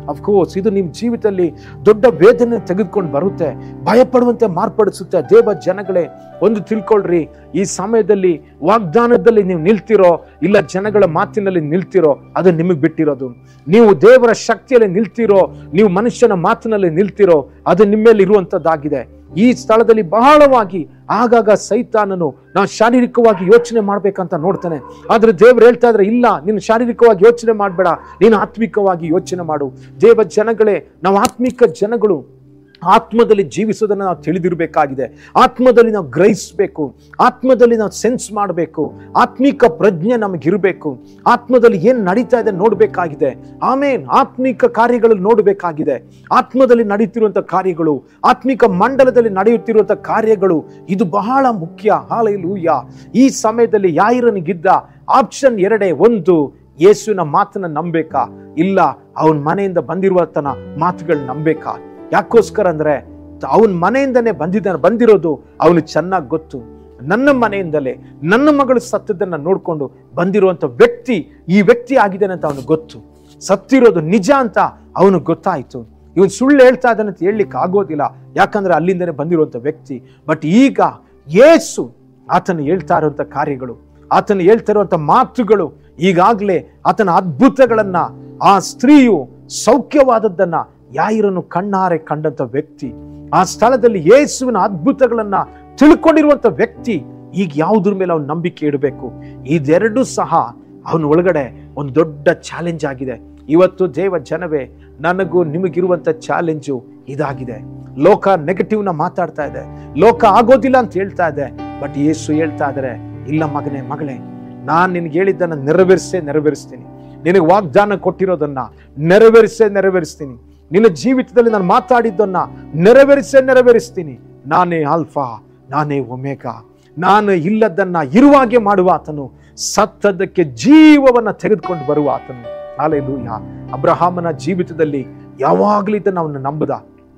ಅಫ್ಕೋರ್ಸ್ ಇದು ನಿಮ್ಮ ಜೀವಿತದಲ್ಲಿ ದೊಡ್ಡ ವೇದನೆ ತೆಗೆದುಕೊಂಡು ಬರುತ್ತೆ ಭಯಪಡುವಂತೆ ಮಾರ್ಪಡಿಸುತ್ತೆ ದೇವ ಜನಗಳೇ ಒಂದು ತಿಳ್ಕೊಳ್ರಿ ಈ ಸಮಯದಲ್ಲಿ ವಾಗ್ದಾನದಲ್ಲಿ ನೀವು ನಿಲ್ತಿರೋ ಇಲ್ಲ ಜನಗಳ ಮಾತಿನಲ್ಲಿ ನಿಲ್ತಿರೋ ಅದು ನಿಮಗೆ ಬಿಟ್ಟಿರೋದು ನೀವು ದೇವರ ಶಕ್ತಿಯಲ್ಲಿ ನಿಲ್ತಿರೋ ನೀವು ಮನುಷ್ಯನ ಮಾತಿನಲ್ಲಿ ನಿಲ್ತಿರೋ ಅದು ನಿಮ್ಮಲ್ಲಿ ಇರುವಂತದ್ದಾಗಿದೆ ಈ ಸ್ಥಳದಲ್ಲಿ ಬಹಳವಾಗಿ ಆಗಾಗ ಸೈತಾನನು ನಾವು ಶಾರೀರಿಕವಾಗಿ ಯೋಚನೆ ಮಾಡ್ಬೇಕಂತ ನೋಡ್ತಾನೆ ಆದ್ರೆ ದೇವ್ರು ಹೇಳ್ತಾ ಇದ್ರೆ ಇಲ್ಲ ನೀನು ಶಾರೀರಿಕವಾಗಿ ಯೋಚನೆ ಮಾಡಬೇಡ ನೀನು ಆತ್ಮಿಕವಾಗಿ ಯೋಚನೆ ಮಾಡು ದೇವ ಜನಗಳೇ ನಾವು ಆತ್ಮಿಕ ಜನಗಳು ಆತ್ಮದಲ್ಲಿ ಜೀವಿಸೋದನ್ನು ನಾವು ತಿಳಿದಿರಬೇಕಾಗಿದೆ ಆತ್ಮದಲ್ಲಿ ನಾವು ಗ್ರಹಿಸಬೇಕು ಆತ್ಮದಲ್ಲಿ ನಾವು ಸೆನ್ಸ್ ಮಾಡಬೇಕು ಆತ್ಮಿಕ ಪ್ರಜ್ಞೆ ನಮಗಿರಬೇಕು ಆತ್ಮದಲ್ಲಿ ಏನು ನಡೀತಾ ಇದೆ ನೋಡಬೇಕಾಗಿದೆ ಆಮೇನ್ ಆತ್ಮಿಕ ಕಾರ್ಯಗಳು ನೋಡಬೇಕಾಗಿದೆ ಆತ್ಮದಲ್ಲಿ ನಡೀತಿರುವಂಥ ಕಾರ್ಯಗಳು ಆತ್ಮಿಕ ಮಂಡಲದಲ್ಲಿ ನಡೆಯುತ್ತಿರುವಂಥ ಕಾರ್ಯಗಳು ಇದು ಬಹಳ ಮುಖ್ಯ ಹಾಲೆಲೂಯ ಈ ಸಮಯದಲ್ಲಿ ಯಾಯಿರನಿಗಿದ್ದ ಆಪ್ಷನ್ ಎರಡೇ ಒಂದು ಯೇಸುವಿನ ಮಾತನ್ನ ನಂಬೇಕಾ ಇಲ್ಲ ಅವನ ಮನೆಯಿಂದ ಬಂದಿರುವತನ ಮಾತುಗಳು ನಂಬೇಕಾ ಯಾಕೋಸ್ಕರ ಅಂದ್ರೆ ಅವನ ಮನೆಯಿಂದನೇ ಬಂದಿದ್ದಾನೆ ಬಂದಿರೋದು ಅವನು ಚೆನ್ನಾಗಿ ಗೊತ್ತು ನನ್ನ ಮನೆಯಿಂದಲೇ ನನ್ನ ಮಗಳು ಸತ್ತದನ್ನ ನೋಡ್ಕೊಂಡು ಬಂದಿರುವಂತ ವ್ಯಕ್ತಿ ಈ ವ್ಯಕ್ತಿ ಆಗಿದ್ದಾನೆ ಅಂತ ಅವನು ಗೊತ್ತು ಸತ್ತಿರೋದು ನಿಜ ಅಂತ ಅವನು ಗೊತ್ತಾಯ್ತು ಇವನು ಸುಳ್ಳು ಹೇಳ್ತಾ ಇದ್ದಾನೆ ಅಂತ ಹೇಳಲಿಕ್ಕೆ ಆಗೋದಿಲ್ಲ ಯಾಕಂದ್ರೆ ಅಲ್ಲಿಂದನೇ ಬಂದಿರುವಂತ ವ್ಯಕ್ತಿ ಬಟ್ ಈಗ ಯೇಸು ಆತನು ಹೇಳ್ತಾ ಇರುವಂತ ಕಾರ್ಯಗಳು ಆತನು ಹೇಳ್ತಾ ಇರುವಂತ ಮಾತುಗಳು ಈಗಾಗಲೇ ಆತನ ಅದ್ಭುತಗಳನ್ನ ಆ ಸ್ತ್ರೀಯು ಸೌಖ್ಯವಾದದ್ದನ್ನ ಯಾಯಿರನ್ನು ಕಣ್ಣಾರೆ ಕಂಡಂತ ವ್ಯಕ್ತಿ ಆ ಸ್ಥಳದಲ್ಲಿ ಯೇಸುವಿನ ಅದ್ಭುತಗಳನ್ನ ತಿಳ್ಕೊಂಡಿರುವಂತ ವ್ಯಕ್ತಿ ಈಗ ಯಾವುದ್ರ ಮೇಲೆ ಅವನು ನಂಬಿಕೆ ಇಡಬೇಕು ಇದೆರಡೂ ಸಹ ಅವನ ಒಳಗಡೆ ಒಂದು ದೊಡ್ಡ ಚಾಲೆಂಜ್ ಆಗಿದೆ ಇವತ್ತು ದೇವ ಜನವೇ ನನಗೂ ನಿಮಗಿರುವಂತ ಚಾಲೆಂಜು ಇದಾಗಿದೆ ಲೋಕ ನೆಗೆಟಿವ್ನ ಮಾತಾಡ್ತಾ ಇದೆ ಲೋಕ ಆಗೋದಿಲ್ಲ ಅಂತ ಹೇಳ್ತಾ ಇದೆ ಬಟ್ ಯೇಸು ಹೇಳ್ತಾ ಇದ್ದಾರೆ ಇಲ್ಲ ಮಗನೇ ಮಗಳೇ ನಾನು ನಿನ್ಗೆ ಹೇಳಿದ್ದನ್ನ ನೆರವೇರಿಸೇ ನೆರವೇರಿಸ್ತೀನಿ ನಿನಗೆ ವಾಗ್ದಾನ ಕೊಟ್ಟಿರೋದನ್ನ ನೆರವೇರಿಸೇ ನೆರವೇರಿಸ್ತೀನಿ ನಿನ್ನ ಜೀವಿತದಲ್ಲಿ ನಾನು ಮಾತಾಡಿದ್ದನ್ನ ನೆರವೇರಿಸೇ ನೆರವೇರಿಸ್ತೀನಿ ನಾನೇ ಆಲ್ಫಾ ನಾನೇ ಒಮೇಗ ನಾನು ಇಲ್ಲದನ್ನ ಇರುವಾಗೆ ಮಾಡುವ ಆತನು ಸತ್ತದಕ್ಕೆ ಜೀವವನ್ನ ತೆಗೆದುಕೊಂಡು ಬರುವ ಆತನು ಹಾಲೆಲೂಯ ಅಬ್ರಹಾಮನ ಜೀವಿತದಲ್ಲಿ ಯಾವಾಗಲೂ ಇದನ್ನು ಅವನು ನಂಬದ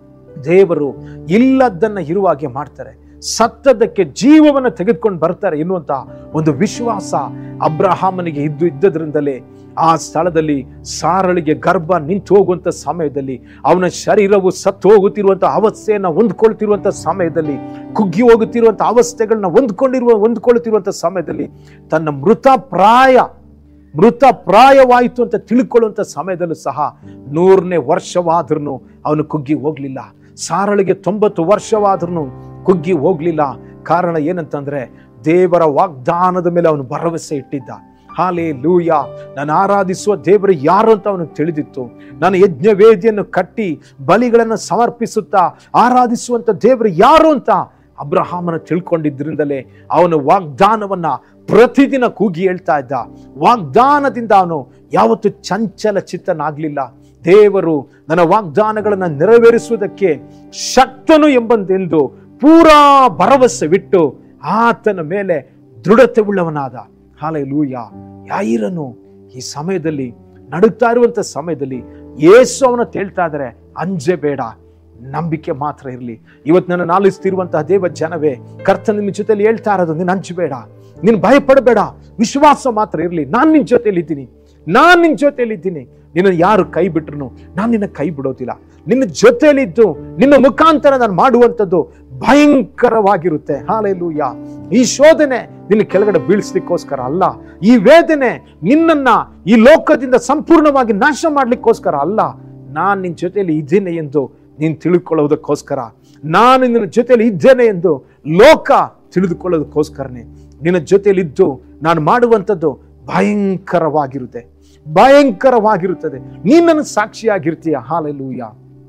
ದೇವರು ಇಲ್ಲದನ್ನ ಇರುವಾಗೆ ಮಾಡ್ತಾರೆ ಸತ್ತದಕ್ಕೆ ಜೀವವನ್ನು ತೆಗೆದುಕೊಂಡು ಬರ್ತಾರೆ ಎನ್ನುವಂತ ಒಂದು ವಿಶ್ವಾಸ ಅಬ್ರಹಾಮನಿಗೆ ಇದ್ದು ಇದ್ದದ್ರಿಂದಲೇ ಆ ಸ್ಥಳದಲ್ಲಿ ಸಾರಳಿಗೆ ಗರ್ಭ ನಿಂತು ಹೋಗುವಂತ ಸಮಯದಲ್ಲಿ ಅವನ ಶರೀರವು ಸತ್ತು ಹೋಗುತ್ತಿರುವಂತ ಅವಸ್ಥೆಯನ್ನ ಹೊಂದ್ಕೊಳ್ತಿರುವಂತ ಸಮಯದಲ್ಲಿ ಕುಗ್ಗಿ ಹೋಗುತ್ತಿರುವಂತ ಅವಸ್ಥೆಗಳನ್ನ ಹೊಂದ್ಕೊಂಡಿರುವ ಹೊಂದ್ಕೊಳ್ತಿರುವಂತ ಸಮಯದಲ್ಲಿ ತನ್ನ ಮೃತ ಪ್ರಾಯ ಮೃತ ಪ್ರಾಯವಾಯಿತು ಅಂತ ತಿಳ್ಕೊಳ್ಳುವಂತ ಸಮಯದಲ್ಲೂ ಸಹ ನೂರನೇ ವರ್ಷವಾದ್ರೂ ಅವನು ಕುಗ್ಗಿ ಹೋಗ್ಲಿಲ್ಲ ಸಾರಳಿಗೆ ತೊಂಬತ್ತು ವರ್ಷವಾದ್ರೂ ಕುಗ್ಗಿ ಹೋಗ್ಲಿಲ್ಲ ಕಾರಣ ಏನಂತಂದ್ರೆ ದೇವರ ವಾಗ್ದಾನದ ಮೇಲೆ ಅವನು ಭರವಸೆ ಇಟ್ಟಿದ್ದ ಹಾಲೇ ಲೂಯ ನಾನು ಆರಾಧಿಸುವ ದೇವರು ಯಾರು ಅಂತ ಅವನು ತಿಳಿದಿತ್ತು ನಾನು ಯಜ್ಞ ವೇದಿಯನ್ನು ಕಟ್ಟಿ ಬಲಿಗಳನ್ನು ಸಮರ್ಪಿಸುತ್ತಾ ಆರಾಧಿಸುವಂತ ದೇವರು ಯಾರು ಅಂತ ಅಬ್ರಹಾಮನ ತಿಳ್ಕೊಂಡಿದ್ರಿಂದಲೇ ಅವನು ವಾಗ್ದಾನವನ್ನ ಪ್ರತಿದಿನ ಕೂಗಿ ಹೇಳ್ತಾ ಇದ್ದ ವಾಗ್ದಾನದಿಂದ ಅವನು ಯಾವತ್ತು ಚಂಚಲ ಚಿತ್ತನಾಗ್ಲಿಲ್ಲ ದೇವರು ನನ್ನ ವಾಗ್ದಾನಗಳನ್ನ ನೆರವೇರಿಸುವುದಕ್ಕೆ ಶಕ್ತನು ಎಂಬಂತೆಂದು ಪೂರಾ ಭರವಸೆ ಬಿಟ್ಟು ಆತನ ಮೇಲೆ ದೃಢತೆ ಉಳ್ಳವನಾದ ಹಾಲೆ ಲೂಯ ಯಾಯಿರನು ಈ ಸಮಯದಲ್ಲಿ ನಡುತ್ತಾ ಇರುವಂತ ಸಮಯದಲ್ಲಿ ಏಸು ಅವನ ತೇಳ್ತಾ ಇದ್ದಾರೆ ಅಂಜೆ ಬೇಡ ನಂಬಿಕೆ ಮಾತ್ರ ಇರಲಿ ಇವತ್ತು ನನ್ನ ನಾಲಿಸ್ತಿರುವಂತಹ ದೇವ ಜನವೇ ಕರ್ತ ನಿಮ್ಮ ಜೊತೆಲಿ ಹೇಳ್ತಾ ಇರೋದು ನೀನು ಅಂಜಬೇಡ ನೀನು ಭಯಪಡಬೇಡ ವಿಶ್ವಾಸ ಮಾತ್ರ ಇರಲಿ ನಾನು ನಿನ್ನ ಜೊತೆಲಿ ಇದ್ದೀನಿ ನಾನು ನಿನ್ನ ಜೊತೆಲಿ ಇದ್ದೀನಿ ನಿನ್ನ ಯಾರು ಕೈ ಬಿಟ್ರು ನಾನು ನಿನ್ನ ಕೈ ಬಿಡೋದಿಲ್ಲ ನಿನ್ನ ಜೊತೆಲಿದ್ದು ನಿನ್ನ ಮುಖಾಂತರ ನಾನು ಮಾಡುವಂಥದ್ದು ಭಯಂಕರವಾಗಿರುತ್ತೆ ಹಾಲೆಲೂಯ ಈ ಶೋಧನೆ ನಿನ್ನ ಕೆಳಗಡೆ ಬೀಳಿಸ್ಲಿಕ್ಕೋಸ್ಕರ ಅಲ್ಲ ಈ ವೇದನೆ ನಿನ್ನನ್ನ ಈ ಲೋಕದಿಂದ ಸಂಪೂರ್ಣವಾಗಿ ನಾಶ ಮಾಡ್ಲಿಕ್ಕೋಸ್ಕರ ಅಲ್ಲ ನಾನು ನಿನ್ನ ಜೊತೆಯಲ್ಲಿ ಇದ್ದೇನೆ ಎಂದು ನೀನು ತಿಳ್ಕೊಳ್ಳೋದಕ್ಕೋಸ್ಕರ ನಾನು ನಿನ್ನ ಜೊತೆಯಲ್ಲಿ ಇದ್ದೇನೆ ಎಂದು ಲೋಕ ತಿಳಿದುಕೊಳ್ಳೋದಕ್ಕೋಸ್ಕರನೇ ನಿನ್ನ ಜೊತೆಯಲ್ಲಿದ್ದು ನಾನು ಮಾಡುವಂಥದ್ದು ಭಯಂಕರವಾಗಿರುತ್ತೆ ಭಯಂಕರವಾಗಿರುತ್ತದೆ ನೀನು ನನಗೆ ಸಾಕ್ಷಿಯಾಗಿರ್ತೀಯ ಹಾಲೆಲೂಯ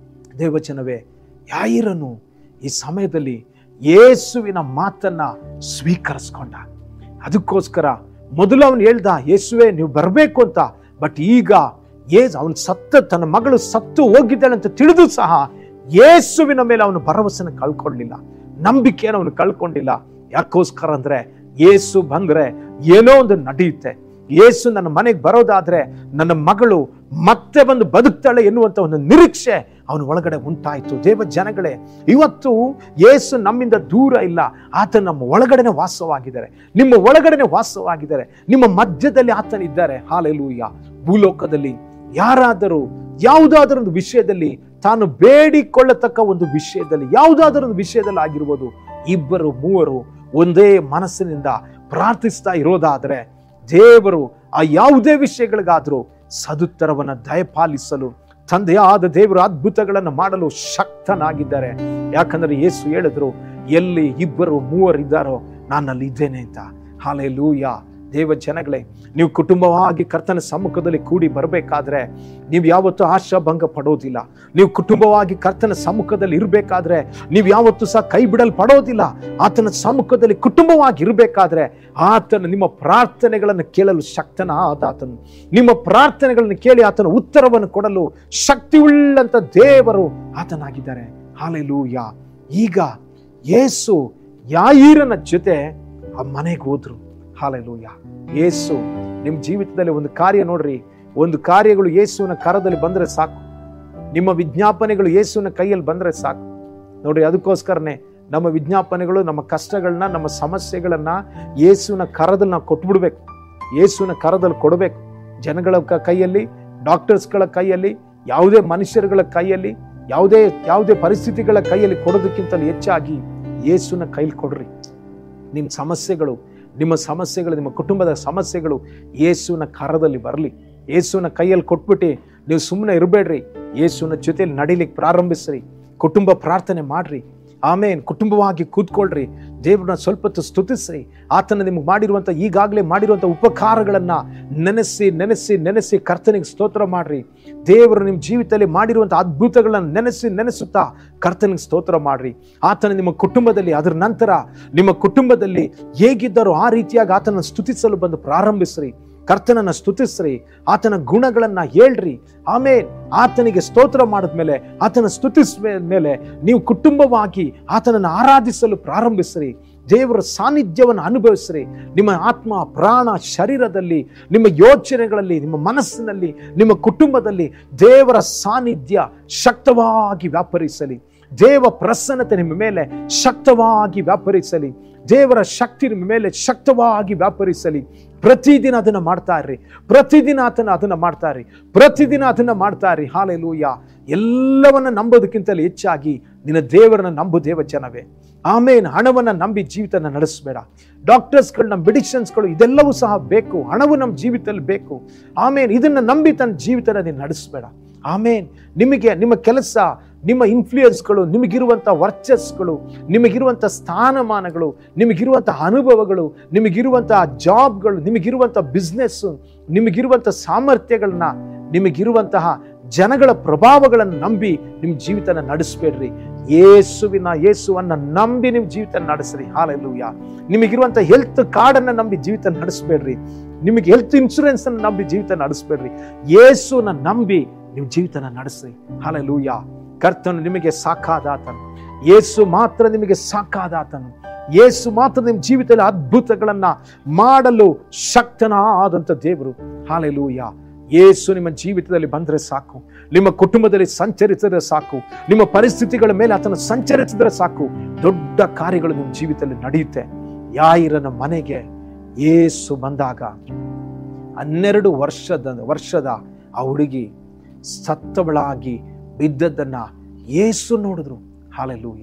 ದೇವಚನವೇ ಯಾಯಿರನು ಈ ಸಮಯದಲ್ಲಿ ಯೇಸುವಿನ ಮಾತನ್ನ ಸ್ವೀಕರಿಸ್ಕೊಂಡ ಅದಕ್ಕೋಸ್ಕರ ಮೊದಲು ಅವನು ಹೇಳ್ದ ಯೇಸುವೆ ನೀವು ಬರಬೇಕು ಅಂತ ಬಟ್ ಈಗ ಏಸ್ ಅವನು ಸತ್ತ ತನ್ನ ಮಗಳು ಸತ್ತು ಹೋಗಿದ್ದಾಳೆ ಅಂತ ತಿಳಿದು ಸಹ ಯೇಸುವಿನ ಮೇಲೆ ಅವನು ಭರವಸೆನ ಕಳ್ಕೊಳ್ಳಿಲ್ಲ ನಂಬಿಕೆಯನ್ನು ಅವನು ಕಳ್ಕೊಂಡಿಲ್ಲ ಯಾಕೋಸ್ಕರ ಅಂದ್ರೆ ಯೇಸು ಬಂದ್ರೆ ಏನೋ ಒಂದು ನಡೆಯುತ್ತೆ ಯೇಸು ನನ್ನ ಮನೆಗೆ ಬರೋದಾದ್ರೆ ನನ್ನ ಮಗಳು ಮತ್ತೆ ಬಂದು ಬದುಕ್ತಾಳೆ ಎನ್ನುವಂತ ಒಂದು ನಿರೀಕ್ಷೆ ಅವನ ಒಳಗಡೆ ಉಂಟಾಯಿತು ದೇವ ಜನಗಳೇ ಇವತ್ತು ಯೇಸು ನಮ್ಮಿಂದ ದೂರ ಇಲ್ಲ ಆತ ನಮ್ಮ ಒಳಗಡೆನೆ ವಾಸವಾಗಿದ್ದಾರೆ ನಿಮ್ಮ ಒಳಗಡೆನೆ ವಾಸವಾಗಿದ್ದಾರೆ ನಿಮ್ಮ ಮಧ್ಯದಲ್ಲಿ ಆತನಿದ್ದಾರೆ ಹಾಲೆಲೂಯ ಭೂಲೋಕದಲ್ಲಿ ಯಾರಾದರೂ ಯಾವುದಾದ್ರೂ ಒಂದು ವಿಷಯದಲ್ಲಿ ತಾನು ಬೇಡಿಕೊಳ್ಳತಕ್ಕ ಒಂದು ವಿಷಯದಲ್ಲಿ ಯಾವುದಾದ್ರೂ ಒಂದು ವಿಷಯದಲ್ಲಿ ಆಗಿರ್ಬೋದು ಇಬ್ಬರು ಮೂವರು ಒಂದೇ ಮನಸ್ಸಿನಿಂದ ಪ್ರಾರ್ಥಿಸ್ತಾ ಇರೋದಾದ್ರೆ ದೇವರು ಆ ಯಾವುದೇ ವಿಷಯಗಳಿಗಾದ್ರೂ ಸದುತ್ತರವನ್ನ ದಯಪಾಲಿಸಲು ತಂದೆಯಾದ ದೇವರು ಅದ್ಭುತಗಳನ್ನು ಮಾಡಲು ಶಕ್ತನಾಗಿದ್ದಾರೆ ಯಾಕಂದ್ರೆ ಯೇಸು ಹೇಳಿದ್ರು ಎಲ್ಲಿ ಇಬ್ಬರು ಮೂವರಿದ್ದಾರೋ ನಾನಲ್ಲಿ ಇದ್ದೇನೆ ಅಂತ ಹಾಲೆ ಲೂಯ ದೇವ ಜನಗಳೇ ನೀವು ಕುಟುಂಬವಾಗಿ ಕರ್ತನ ಸಮ್ಮುಖದಲ್ಲಿ ಕೂಡಿ ಬರಬೇಕಾದ್ರೆ ನೀವು ಯಾವತ್ತೂ ಆಶಾಭಂಗ ಪಡೋದಿಲ್ಲ ನೀವು ಕುಟುಂಬವಾಗಿ ಕರ್ತನ ಸಮ್ಮುಖದಲ್ಲಿ ಇರಬೇಕಾದ್ರೆ ನೀವು ಯಾವತ್ತೂ ಸಹ ಕೈ ಬಿಡಲ್ ಪಡೋದಿಲ್ಲ ಆತನ ಸಮ್ಮುಖದಲ್ಲಿ ಕುಟುಂಬವಾಗಿ ಇರಬೇಕಾದ್ರೆ ಆತನ ನಿಮ್ಮ ಪ್ರಾರ್ಥನೆಗಳನ್ನು ಕೇಳಲು ಶಕ್ತನ ಆದ ಆತನು ನಿಮ್ಮ ಪ್ರಾರ್ಥನೆಗಳನ್ನು ಕೇಳಿ ಆತನ ಉತ್ತರವನ್ನು ಕೊಡಲು ಶಕ್ತಿಯುಳ್ಳಂತ ದೇವರು ಆತನಾಗಿದ್ದಾರೆ ಹಾಲೆಲೂಯ ಈಗ ಯೇಸು ಯಾಯಿರನ ಜೊತೆ ಆ ಮನೆಗೆ ಹೋದ್ರು ಹಾಲೆಲೂಯ ಯೇಸು ನಿಮ್ಮ ಜೀವಿತದಲ್ಲಿ ಒಂದು ಕಾರ್ಯ ನೋಡ್ರಿ ಒಂದು ಕಾರ್ಯಗಳು ಯೇಸುವಿನ ಕರದಲ್ಲಿ ಬಂದ್ರೆ ಸಾಕು ನಿಮ್ಮ ವಿಜ್ಞಾಪನೆಗಳು ಯೇಸುವಿನ ಕೈಯಲ್ಲಿ ಬಂದ್ರೆ ಸಾಕು ನೋಡ್ರಿ ಅದಕ್ಕೋಸ್ಕರನೇ ನಮ್ಮ ವಿಜ್ಞಾಪನೆಗಳು ನಮ್ಮ ಕಷ್ಟಗಳನ್ನ ನಮ್ಮ ಸಮಸ್ಯೆಗಳನ್ನ ಯೇಸುವಿನ ಕರದಲ್ಲಿ ನಾವು ಕೊಟ್ಬಿಡ್ಬೇಕು ಯೇಸುವಿನ ಕರದಲ್ಲಿ ಕೊಡಬೇಕು ಜನಗಳ ಕ- ಕೈಯಲ್ಲಿ ಡಾಕ್ಟರ್ಸ್ಗಳ ಕೈಯಲ್ಲಿ ಯಾವುದೇ ಮನುಷ್ಯರುಗಳ ಕೈಯಲ್ಲಿ ಯಾವುದೇ ಯಾವುದೇ ಪರಿಸ್ಥಿತಿಗಳ ಕೈಯಲ್ಲಿ ಕೊಡೋದಕ್ಕಿಂತಲೂ ಹೆಚ್ಚಾಗಿ ಯೇಸುವಿನ ಕೈಲಿ ಕೊಡ್ರಿ ನಿಮ್ಮ ಸಮಸ್ಯೆಗಳು ನಿಮ್ಮ ಸಮಸ್ಯೆಗಳು ನಿಮ್ಮ ಕುಟುಂಬದ ಸಮಸ್ಯೆಗಳು ಯೇಸುವಿನ ಕರದಲ್ಲಿ ಬರಲಿ ಯೇಸುವಿನ ಕೈಯಲ್ಲಿ ಕೊಟ್ಬಿಟ್ಟು ನೀವು ಸುಮ್ಮನೆ ಇರಬೇಡ್ರಿ ಯೇಸುವಿನ ಜೊತೆಯಲ್ಲಿ ನಡಿಲಿಕ್ಕೆ ಪ್ರಾರಂಭಿಸ್ರಿ ಕುಟುಂಬ ಪ್ರಾರ್ಥನೆ ಮಾಡ್ರಿ ಆಮೇನ್ ಕುಟುಂಬವಾಗಿ ಕೂತ್ಕೊಳ್ರಿ ದೇವ್ರನ್ನ ಸ್ವಲ್ಪ ಹೊತ್ತು ಸ್ತುತಿಸ್ರಿ ಆತನ ನಿಮ್ಗೆ ಮಾಡಿರುವಂಥ ಈಗಾಗಲೇ ಮಾಡಿರುವಂಥ ಉಪಕಾರಗಳನ್ನ ನೆನೆಸಿ ನೆನೆಸಿ ನೆನೆಸಿ ಕರ್ತನಿಗೆ ಸ್ತೋತ್ರ ಮಾಡ್ರಿ ದೇವರು ನಿಮ್ಮ ಜೀವಿತದಲ್ಲಿ ಮಾಡಿರುವಂಥ ಅದ್ಭುತಗಳನ್ನ ನೆನೆಸಿ ನೆನೆಸುತ್ತಾ ಕರ್ತನಿಗೆ ಸ್ತೋತ್ರ ಮಾಡ್ರಿ ಆತನ ನಿಮ್ಮ ಕುಟುಂಬದಲ್ಲಿ ಅದರ ನಂತರ ನಿಮ್ಮ ಕುಟುಂಬದಲ್ಲಿ ಹೇಗಿದ್ದಾರೋ ಆ ರೀತಿಯಾಗಿ ಆತನ ಸ್ತುತಿಸಲು ಬಂದು ಪ್ರಾರಂಭಿಸ್ರಿ ಕರ್ತನನ್ನ ಸ್ತುತಿಸ್ರಿ ಆತನ ಗುಣಗಳನ್ನ ಹೇಳ್ರಿ ಆಮೇಲೆ ಆತನಿಗೆ ಸ್ತೋತ್ರ ಮಾಡಿದ್ಮೇಲೆ ಆತನ ಸ್ತುತಿಸಿದ ಮೇಲೆ ನೀವು ಕುಟುಂಬವಾಗಿ ಆತನನ್ನು ಆರಾಧಿಸಲು ಪ್ರಾರಂಭಿಸ್ರಿ ದೇವರ ಸಾನ್ನಿಧ್ಯವನ್ನು ಅನುಭವಿಸ್ರಿ ನಿಮ್ಮ ಆತ್ಮ ಪ್ರಾಣ ಶರೀರದಲ್ಲಿ ನಿಮ್ಮ ಯೋಚನೆಗಳಲ್ಲಿ ನಿಮ್ಮ ಮನಸ್ಸಿನಲ್ಲಿ ನಿಮ್ಮ ಕುಟುಂಬದಲ್ಲಿ ದೇವರ ಸಾನ್ನಿಧ್ಯ ಶಕ್ತವಾಗಿ ವ್ಯಾಪರಿಸಲಿ ದೇವ ಪ್ರಸನ್ನತೆ ನಿಮ್ಮ ಮೇಲೆ ಶಕ್ತವಾಗಿ ವ್ಯಾಪರಿಸಲಿ ದೇವರ ಶಕ್ತಿ ನಿಮ್ಮ ಮೇಲೆ ಶಕ್ತವಾಗಿ ವ್ಯಾಪರಿಸಲಿ ಪ್ರತಿದಿನ ಅದನ್ನ ಮಾಡ್ತಾ ಇರ್ರಿ ಪ್ರತಿದಿನ ಆತನ ಅದನ್ನ ಮಾಡ್ತಾ ಇರ್ರಿ ಪ್ರತಿದಿನ ಅದನ್ನ ಮಾಡ್ತಾ ಇರ್ರಿ ಹಾಲೆಲೂಯ ಎಲ್ಲವನ್ನ ನಂಬೋದಕ್ಕಿಂತಲೂ ಹೆಚ್ಚಾಗಿ ನಿನ್ನ ದೇವರನ್ನ ನಂಬು ದೇವ ಜನವೇ ಆಮೇಲೆ ಹಣವನ್ನ ನಂಬಿ ಜೀವಿತನ ನಡೆಸಬೇಡ ಡಾಕ್ಟರ್ಸ್ಗಳು ನಮ್ಮ ಮೆಡಿಸಿನ್ಸ್ಗಳು ಇದೆಲ್ಲವೂ ಸಹ ಬೇಕು ಹಣವು ನಮ್ಮ ಜೀವಿತದಲ್ಲಿ ಬೇಕು ಆಮೇಲೆ ಇದನ್ನ ನಂಬಿ ತನ್ನ ಜೀವಿತನ ನೀನು ನಡೆಸಬೇಡ ಆಮೇನ್ ನಿಮಗೆ ನಿಮ್ಮ ಕೆಲಸ ನಿಮ್ಮ ಇನ್ಫ್ಲೂಯೆನ್ಸ್ಗಳು ನಿಮಗಿರುವಂಥ ವರ್ಚಸ್ಗಳು ನಿಮಗಿರುವಂಥ ಸ್ಥಾನಮಾನಗಳು ನಿಮಗಿರುವಂಥ ಅನುಭವಗಳು ನಿಮಗಿರುವಂಥ ಜಾಬ್ಗಳು ನಿಮಗಿರುವಂಥ ಬಿಸ್ನೆಸ್ಸು ನಿಮಗಿರುವಂಥ ಸಾಮರ್ಥ್ಯಗಳನ್ನ ನಿಮಗಿರುವಂತಹ ಜನಗಳ ಪ್ರಭಾವಗಳನ್ನು ನಂಬಿ ನಿಮ್ಮ ಜೀವಿತನ ನಡೆಸಬೇಡ್ರಿ ಯೇಸುವಿನ ಯೇಸುವನ್ನ ನಂಬಿ ನಿಮ್ಮ ಜೀವಿತ ನಡೆಸ್ರಿ ಹಾಲೆಲ್ಲೂಯ ನಿಮಗಿರುವಂಥ ಹೆಲ್ತ್ ಕಾರ್ಡನ್ನು ನಂಬಿ ಜೀವಿತ ನಡೆಸಬೇಡ್ರಿ ನಿಮಗೆ ಹೆಲ್ತ್ ಇನ್ಶೂರೆನ್ಸ್ ಅನ್ನು ನಂಬಿ ಜೀವಿತ ನಡೆಸಬೇಡ್ರಿ ಯೇಸುನ ನಂಬಿ ನಿಮ್ಮ ಜೀವಿತನ ನಡೆಸ್ರಿ ಹಾಲೆಲ್ಲೂಯ ಕರ್ತನು ನಿಮಗೆ ಸಾಕಾದಾತನು ಯೇಸು ಮಾತ್ರ ನಿಮಗೆ ಸಾಕಾದಾತನು ಯೇಸು ಮಾತ್ರ ನಿಮ್ಮ ಜೀವಿತದಲ್ಲಿ ಅದ್ಭುತಗಳನ್ನ ಮಾಡಲು ಶಕ್ತನಾದಂಥ ದೇವರು ಹಾಲೆಲೂಯ ಯೇಸು ನಿಮ್ಮ ಜೀವಿತದಲ್ಲಿ ಬಂದರೆ ಸಾಕು ನಿಮ್ಮ ಕುಟುಂಬದಲ್ಲಿ ಸಂಚರಿಸಿದ್ರೆ ಸಾಕು ನಿಮ್ಮ ಪರಿಸ್ಥಿತಿಗಳ ಮೇಲೆ ಆತನ ಸಂಚರಿಸಿದ್ರೆ ಸಾಕು ದೊಡ್ಡ ಕಾರ್ಯಗಳು ನಿಮ್ಮ ಜೀವಿತದಲ್ಲಿ ನಡೆಯುತ್ತೆ ಯಾಯಿರನ ಮನೆಗೆ ಯೇಸು ಬಂದಾಗ ಹನ್ನೆರಡು ವರ್ಷದ ವರ್ಷದ ಆ ಹುಡುಗಿ ಸತ್ತವಳಾಗಿ ಬಿದ್ದದ್ದನ್ನ ಯೇಸು ನೋಡಿದ್ರು ಹಾಲೆಲೂಯ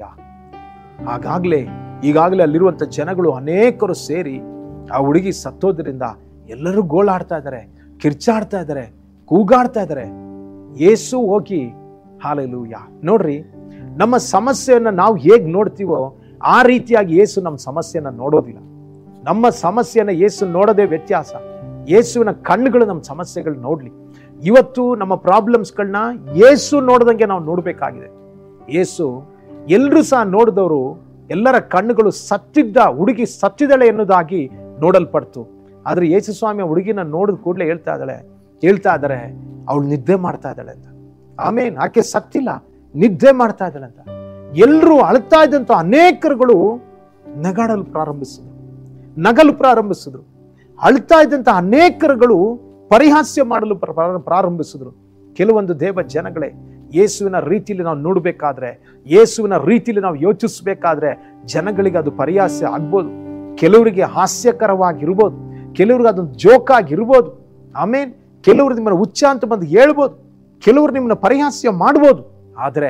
ಆಗಾಗ್ಲೇ ಈಗಾಗಲೇ ಅಲ್ಲಿರುವಂತ ಜನಗಳು ಅನೇಕರು ಸೇರಿ ಆ ಹುಡುಗಿ ಸತ್ತೋದ್ರಿಂದ ಎಲ್ಲರೂ ಗೋಳಾಡ್ತಾ ಇದ್ದಾರೆ ಕಿರ್ಚಾಡ್ತಾ ಇದ್ದಾರೆ ಕೂಗಾಡ್ತಾ ಇದ್ದಾರೆ ಯೇಸು ಹೋಗಿ ಹಾಲೆಲೂಯ ನೋಡ್ರಿ ನಮ್ಮ ಸಮಸ್ಯೆಯನ್ನ ನಾವು ಹೇಗ್ ನೋಡ್ತೀವೋ ಆ ರೀತಿಯಾಗಿ ಯೇಸು ನಮ್ಮ ಸಮಸ್ಯೆಯನ್ನ ನೋಡೋದಿಲ್ಲ ನಮ್ಮ ಸಮಸ್ಯೆಯನ್ನ ಯೇಸು ನೋಡೋದೇ ವ್ಯತ್ಯಾಸ ಯೇಸುವಿನ ಕಣ್ಣುಗಳು ನಮ್ಮ ಸಮಸ್ಯೆಗಳು ನೋಡ್ಲಿ ಇವತ್ತು ನಮ್ಮ ಪ್ರಾಬ್ಲಮ್ಸ್ಗಳನ್ನ ಯೇಸು ನೋಡ್ದಂಗೆ ನಾವು ನೋಡ್ಬೇಕಾಗಿದೆ ಯೇಸು ಎಲ್ಲರೂ ಸಹ ನೋಡಿದವರು ಎಲ್ಲರ ಕಣ್ಣುಗಳು ಸತ್ತಿದ್ದ ಹುಡುಗಿ ಸತ್ತಿದಳೆ ಎನ್ನುವುದಾಗಿ ನೋಡಲ್ಪಡ್ತು ಆದ್ರೆ ಯೇಸು ಸ್ವಾಮಿ ಆ ಹುಡುಗಿನ ನೋಡಿದ ಕೂಡಲೇ ಹೇಳ್ತಾ ಇದ್ದಾಳೆ ಹೇಳ್ತಾ ಇದ್ದಾರೆ ಅವಳು ನಿದ್ದೆ ಮಾಡ್ತಾ ಇದ್ದಾಳೆ ಅಂತ ಆಮೇನ್ ಆಕೆ ಸತ್ತಿಲ್ಲ ನಿದ್ದೆ ಮಾಡ್ತಾ ಇದ್ದಾಳೆ ಅಂತ ಎಲ್ಲರೂ ಅಳ್ತಾ ಇದ್ದಂತ ಅನೇಕರುಗಳು ನಗಾಡಲು ಪ್ರಾರಂಭಿಸಿದ್ರು ನಗಲು ಪ್ರಾರಂಭಿಸಿದ್ರು ಅಳ್ತಾ ಇದ್ದಂತ ಅನೇಕರುಗಳು ಪರಿಹಾಸ್ಯ ಮಾಡಲು ಪ್ರ- ಪ್ರಾರಂಭಿಸಿದ್ರು ಕೆಲವೊಂದು ದೇವ ಜನಗಳೇ ಯೇಸುವಿನ ರೀತಿಯಲ್ಲಿ ನಾವು ನೋಡಬೇಕಾದ್ರೆ ಯೇಸುವಿನ ರೀತಿಯಲ್ಲಿ ನಾವು ಯೋಚಿಸಬೇಕಾದ್ರೆ ಜನಗಳಿಗೆ ಅದು ಪರಿಹಾಸ್ಯ ಆಗ್ಬೋದು ಕೆಲವರಿಗೆ ಹಾಸ್ಯಕರವಾಗಿರ್ಬೋದು ಕೆಲವ್ರಿಗೆ ಅದೊಂದು ಜೋಕ್ ಆಗಿರ್ಬೋದು ಆಮೇಲೆ ಕೆಲವರು ನಿಮ್ಮನ್ನು ಹುಚ್ಚ ಅಂತ ಬಂದು ಹೇಳ್ಬೋದು ಕೆಲವರು ನಿಮ್ಮನ್ನ ಪರಿಹಾಸ್ಯ ಮಾಡ್ಬೋದು ಆದರೆ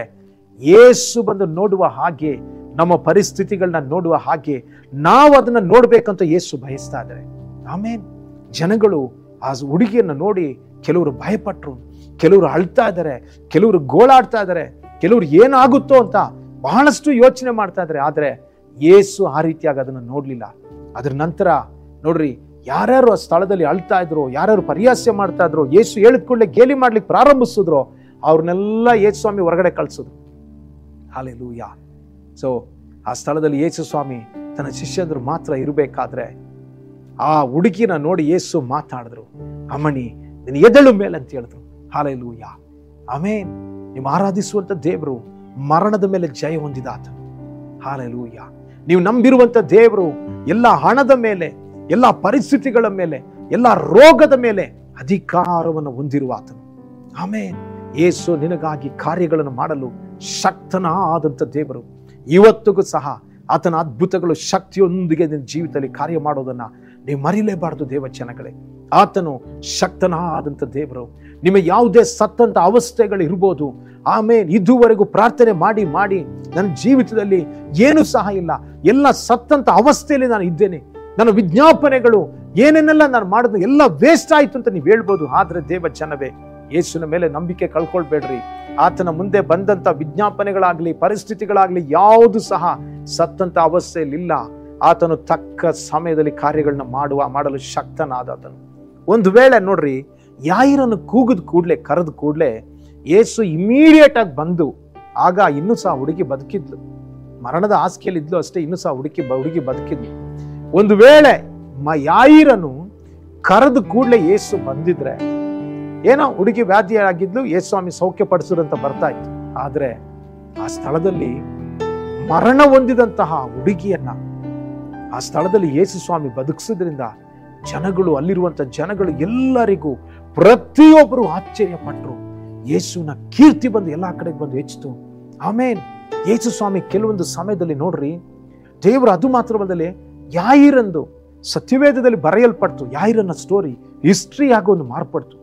ಯೇಸು ಬಂದು ನೋಡುವ ಹಾಗೆ ನಮ್ಮ ಪರಿಸ್ಥಿತಿಗಳನ್ನ ನೋಡುವ ಹಾಗೆ ನಾವು ಅದನ್ನ ನೋಡ್ಬೇಕಂತ ಯೇಸು ಬಯಸ್ತಾ ಇದ್ದಾರೆ ಆಮೇಲೆ ಜನಗಳು ಆ ಹುಡುಗಿಯನ್ನ ನೋಡಿ ಕೆಲವರು ಭಯಪಟ್ರು ಕೆಲವರು ಅಳ್ತಾ ಇದ್ದಾರೆ ಕೆಲವರು ಗೋಳಾಡ್ತಾ ಇದ್ದಾರೆ ಕೆಲವರು ಏನಾಗುತ್ತೋ ಅಂತ ಬಹಳಷ್ಟು ಯೋಚನೆ ಮಾಡ್ತಾ ಇದ್ದಾರೆ ಆದ್ರೆ ಯೇಸು ಆ ರೀತಿಯಾಗಿ ಅದನ್ನು ನೋಡ್ಲಿಲ್ಲ ಅದ್ರ ನಂತರ ನೋಡ್ರಿ ಯಾರ್ಯಾರು ಆ ಸ್ಥಳದಲ್ಲಿ ಅಳ್ತಾ ಇದ್ರು ಯಾರ್ಯಾರು ಪರಿಹಾಸ್ಯ ಮಾಡ್ತಾ ಇದ್ರು ಯೇಸು ಹೇಳಿದ ಕೂಡಲೇ ಗೇಲಿ ಮಾಡ್ಲಿಕ್ಕೆ ಪ್ರಾರಂಭಿಸಿದ್ರು ಅವ್ರನ್ನೆಲ್ಲ ಯೇಸು ಸ್ವಾಮಿ ಹೊರಗಡೆ ಕಳ್ಸಿದ್ರು ಹಾಲೆ ಲೂಯ ಸೊ ಆ ಸ್ಥಳದಲ್ಲಿ ಯೇಸು ಸ್ವಾಮಿ ತನ್ನ ಶಿಷ್ಯಂದ್ರು ಮಾತ್ರ ಇರಬೇಕಾದ್ರೆ ಆ ಹುಡುಗಿನ ನೋಡಿ ಯೇಸು ಮಾತಾಡಿದ್ರು ಅಮ್ಮಣಿ ನಿನ್ನ ಎದಳು ಮೇಲೆ ಅಂತ ಹೇಳಿದ್ರು ಹಾಲೆ ಲೂಯ ಆಮೇನ್ ನೀವು ಆರಾಧಿಸುವಂತ ದೇವರು ಮರಣದ ಮೇಲೆ ಜಯ ಹೊಂದಿದಾತ ಹಾಲೆ ಲೂಯ ನೀವು ನಂಬಿರುವಂತ ದೇವರು ಎಲ್ಲ ಹಣದ ಮೇಲೆ ಎಲ್ಲ ಪರಿಸ್ಥಿತಿಗಳ ಮೇಲೆ ಎಲ್ಲ ರೋಗದ ಮೇಲೆ ಅಧಿಕಾರವನ್ನು ಹೊಂದಿರುವ ಆತನು ಆಮೇನ್ ಯೇಸು ನಿನಗಾಗಿ ಕಾರ್ಯಗಳನ್ನು ಮಾಡಲು ಶಕ್ತನಾದಂಥ ದೇವರು ಇವತ್ತಿಗೂ ಸಹ ಆತನ ಅದ್ಭುತಗಳು ಶಕ್ತಿಯೊಂದಿಗೆ ನಿನ್ನ ಜೀವಿತದಲ್ಲಿ ಕಾರ್ಯ ಮಾಡೋದನ್ನ ನೀವು ಮರಿಲೇಬಾರದು ದೇವಚನಗಳೇ ಆತನು ಶಕ್ತನಾದಂಥ ದೇವರು ನಿಮ್ಮ ಯಾವುದೇ ಸತ್ತಂತ ಅವಸ್ಥೆಗಳು ಇರ್ಬೋದು ಆಮೇಲೆ ಇದುವರೆಗೂ ಪ್ರಾರ್ಥನೆ ಮಾಡಿ ಮಾಡಿ ನನ್ನ ಜೀವಿತದಲ್ಲಿ ಏನು ಸಹ ಇಲ್ಲ ಎಲ್ಲ ಸತ್ತಂತ ಅವಸ್ಥೆಯಲ್ಲಿ ನಾನು ಇದ್ದೇನೆ ನನ್ನ ವಿಜ್ಞಾಪನೆಗಳು ಏನೇನೆಲ್ಲ ನಾನು ಮಾಡಿದ್ರು ಎಲ್ಲ ವೇಸ್ಟ್ ಆಯ್ತು ಅಂತ ನೀವು ಹೇಳ್ಬೋದು ಆದ್ರೆ ದೇವ ಜನವೇ ಯೇಸುವಿನ ಮೇಲೆ ನಂಬಿಕೆ ಕಳ್ಕೊಳ್ಬೇಡ್ರಿ ಆತನ ಮುಂದೆ ಬಂದಂತ ವಿಜ್ಞಾಪನೆಗಳಾಗ್ಲಿ ಪರಿಸ್ಥಿತಿಗಳಾಗ್ಲಿ ಯಾವುದು ಸಹ ಸತ್ತಂತ ಅವಸ್ಥೆಯಲ್ಲಿ ಇಲ್ಲ ಆತನು ತಕ್ಕ ಸಮಯದಲ್ಲಿ ಕಾರ್ಯಗಳನ್ನ ಮಾಡುವ ಮಾಡಲು ಶಕ್ತನಾದ ಆತನು ಒಂದು ವೇಳೆ ನೋಡ್ರಿ ಯಾಯಿರನ್ನು ಕೂಗಿದ ಕೂಡ್ಲೆ ಕರೆದ ಕೂಡ್ಲೆ ಯೇಸು ಇಮಿಡಿಯೇಟ್ ಆಗಿ ಬಂದು ಆಗ ಇನ್ನೂ ಸಹ ಹುಡುಗಿ ಬದುಕಿದ್ಲು ಮರಣದ ಹಾಸಿಗೆಯಲ್ಲಿ ಇದ್ಲು ಅಷ್ಟೇ ಇನ್ನೂ ಸಹ ಹುಡುಗಿ ಹುಡುಗಿ ಬದುಕಿದ್ಲು ಒಂದು ವೇಳೆ ಮ ಯಾಯಿರನು ಕರೆದ ಕೂಡ್ಲೆ ಯೇಸು ಬಂದಿದ್ರೆ ಏನೋ ಹುಡುಗಿ ವ್ಯಾಧಿ ಆಗಿದ್ಲು ಯೇಸು ಸ್ವಾಮಿ ಸೌಖ್ಯ ಪಡಿಸಿದಂತ ಬರ್ತಾ ಇತ್ತು ಆದ್ರೆ ಆ ಸ್ಥಳದಲ್ಲಿ ಮರಣ ಹೊಂದಿದಂತಹ ಹುಡುಗಿಯನ್ನ ಆ ಸ್ಥಳದಲ್ಲಿ ಯೇಸು ಸ್ವಾಮಿ ಬದುಕಿಸೋದ್ರಿಂದ ಜನಗಳು ಅಲ್ಲಿರುವಂತ ಜನಗಳು ಎಲ್ಲರಿಗೂ ಪ್ರತಿಯೊಬ್ಬರು ಆಶ್ಚರ್ಯ ಪಟ್ರು ಯೇಸುವಿನ ಕೀರ್ತಿ ಬಂದು ಎಲ್ಲಾ ಕಡೆಗೆ ಬಂದು ಹೆಚ್ಚಿತು ಆಮೇನ್ ಯೇಸು ಸ್ವಾಮಿ ಕೆಲವೊಂದು ಸಮಯದಲ್ಲಿ ನೋಡ್ರಿ ದೇವರು ಅದು ಮಾತ್ರವಲ್ಲದೆ ಯಾಯಿರಂದು ಸತ್ಯವೇದದಲ್ಲಿ ಬರೆಯಲ್ಪಡ್ತು ಯಾಯಿರನ್ನ ಸ್ಟೋರಿ ಹಿಸ್ಟ್ರಿ ಆಗೋ ಒಂದು ಮಾರ್ಪಡ್ತು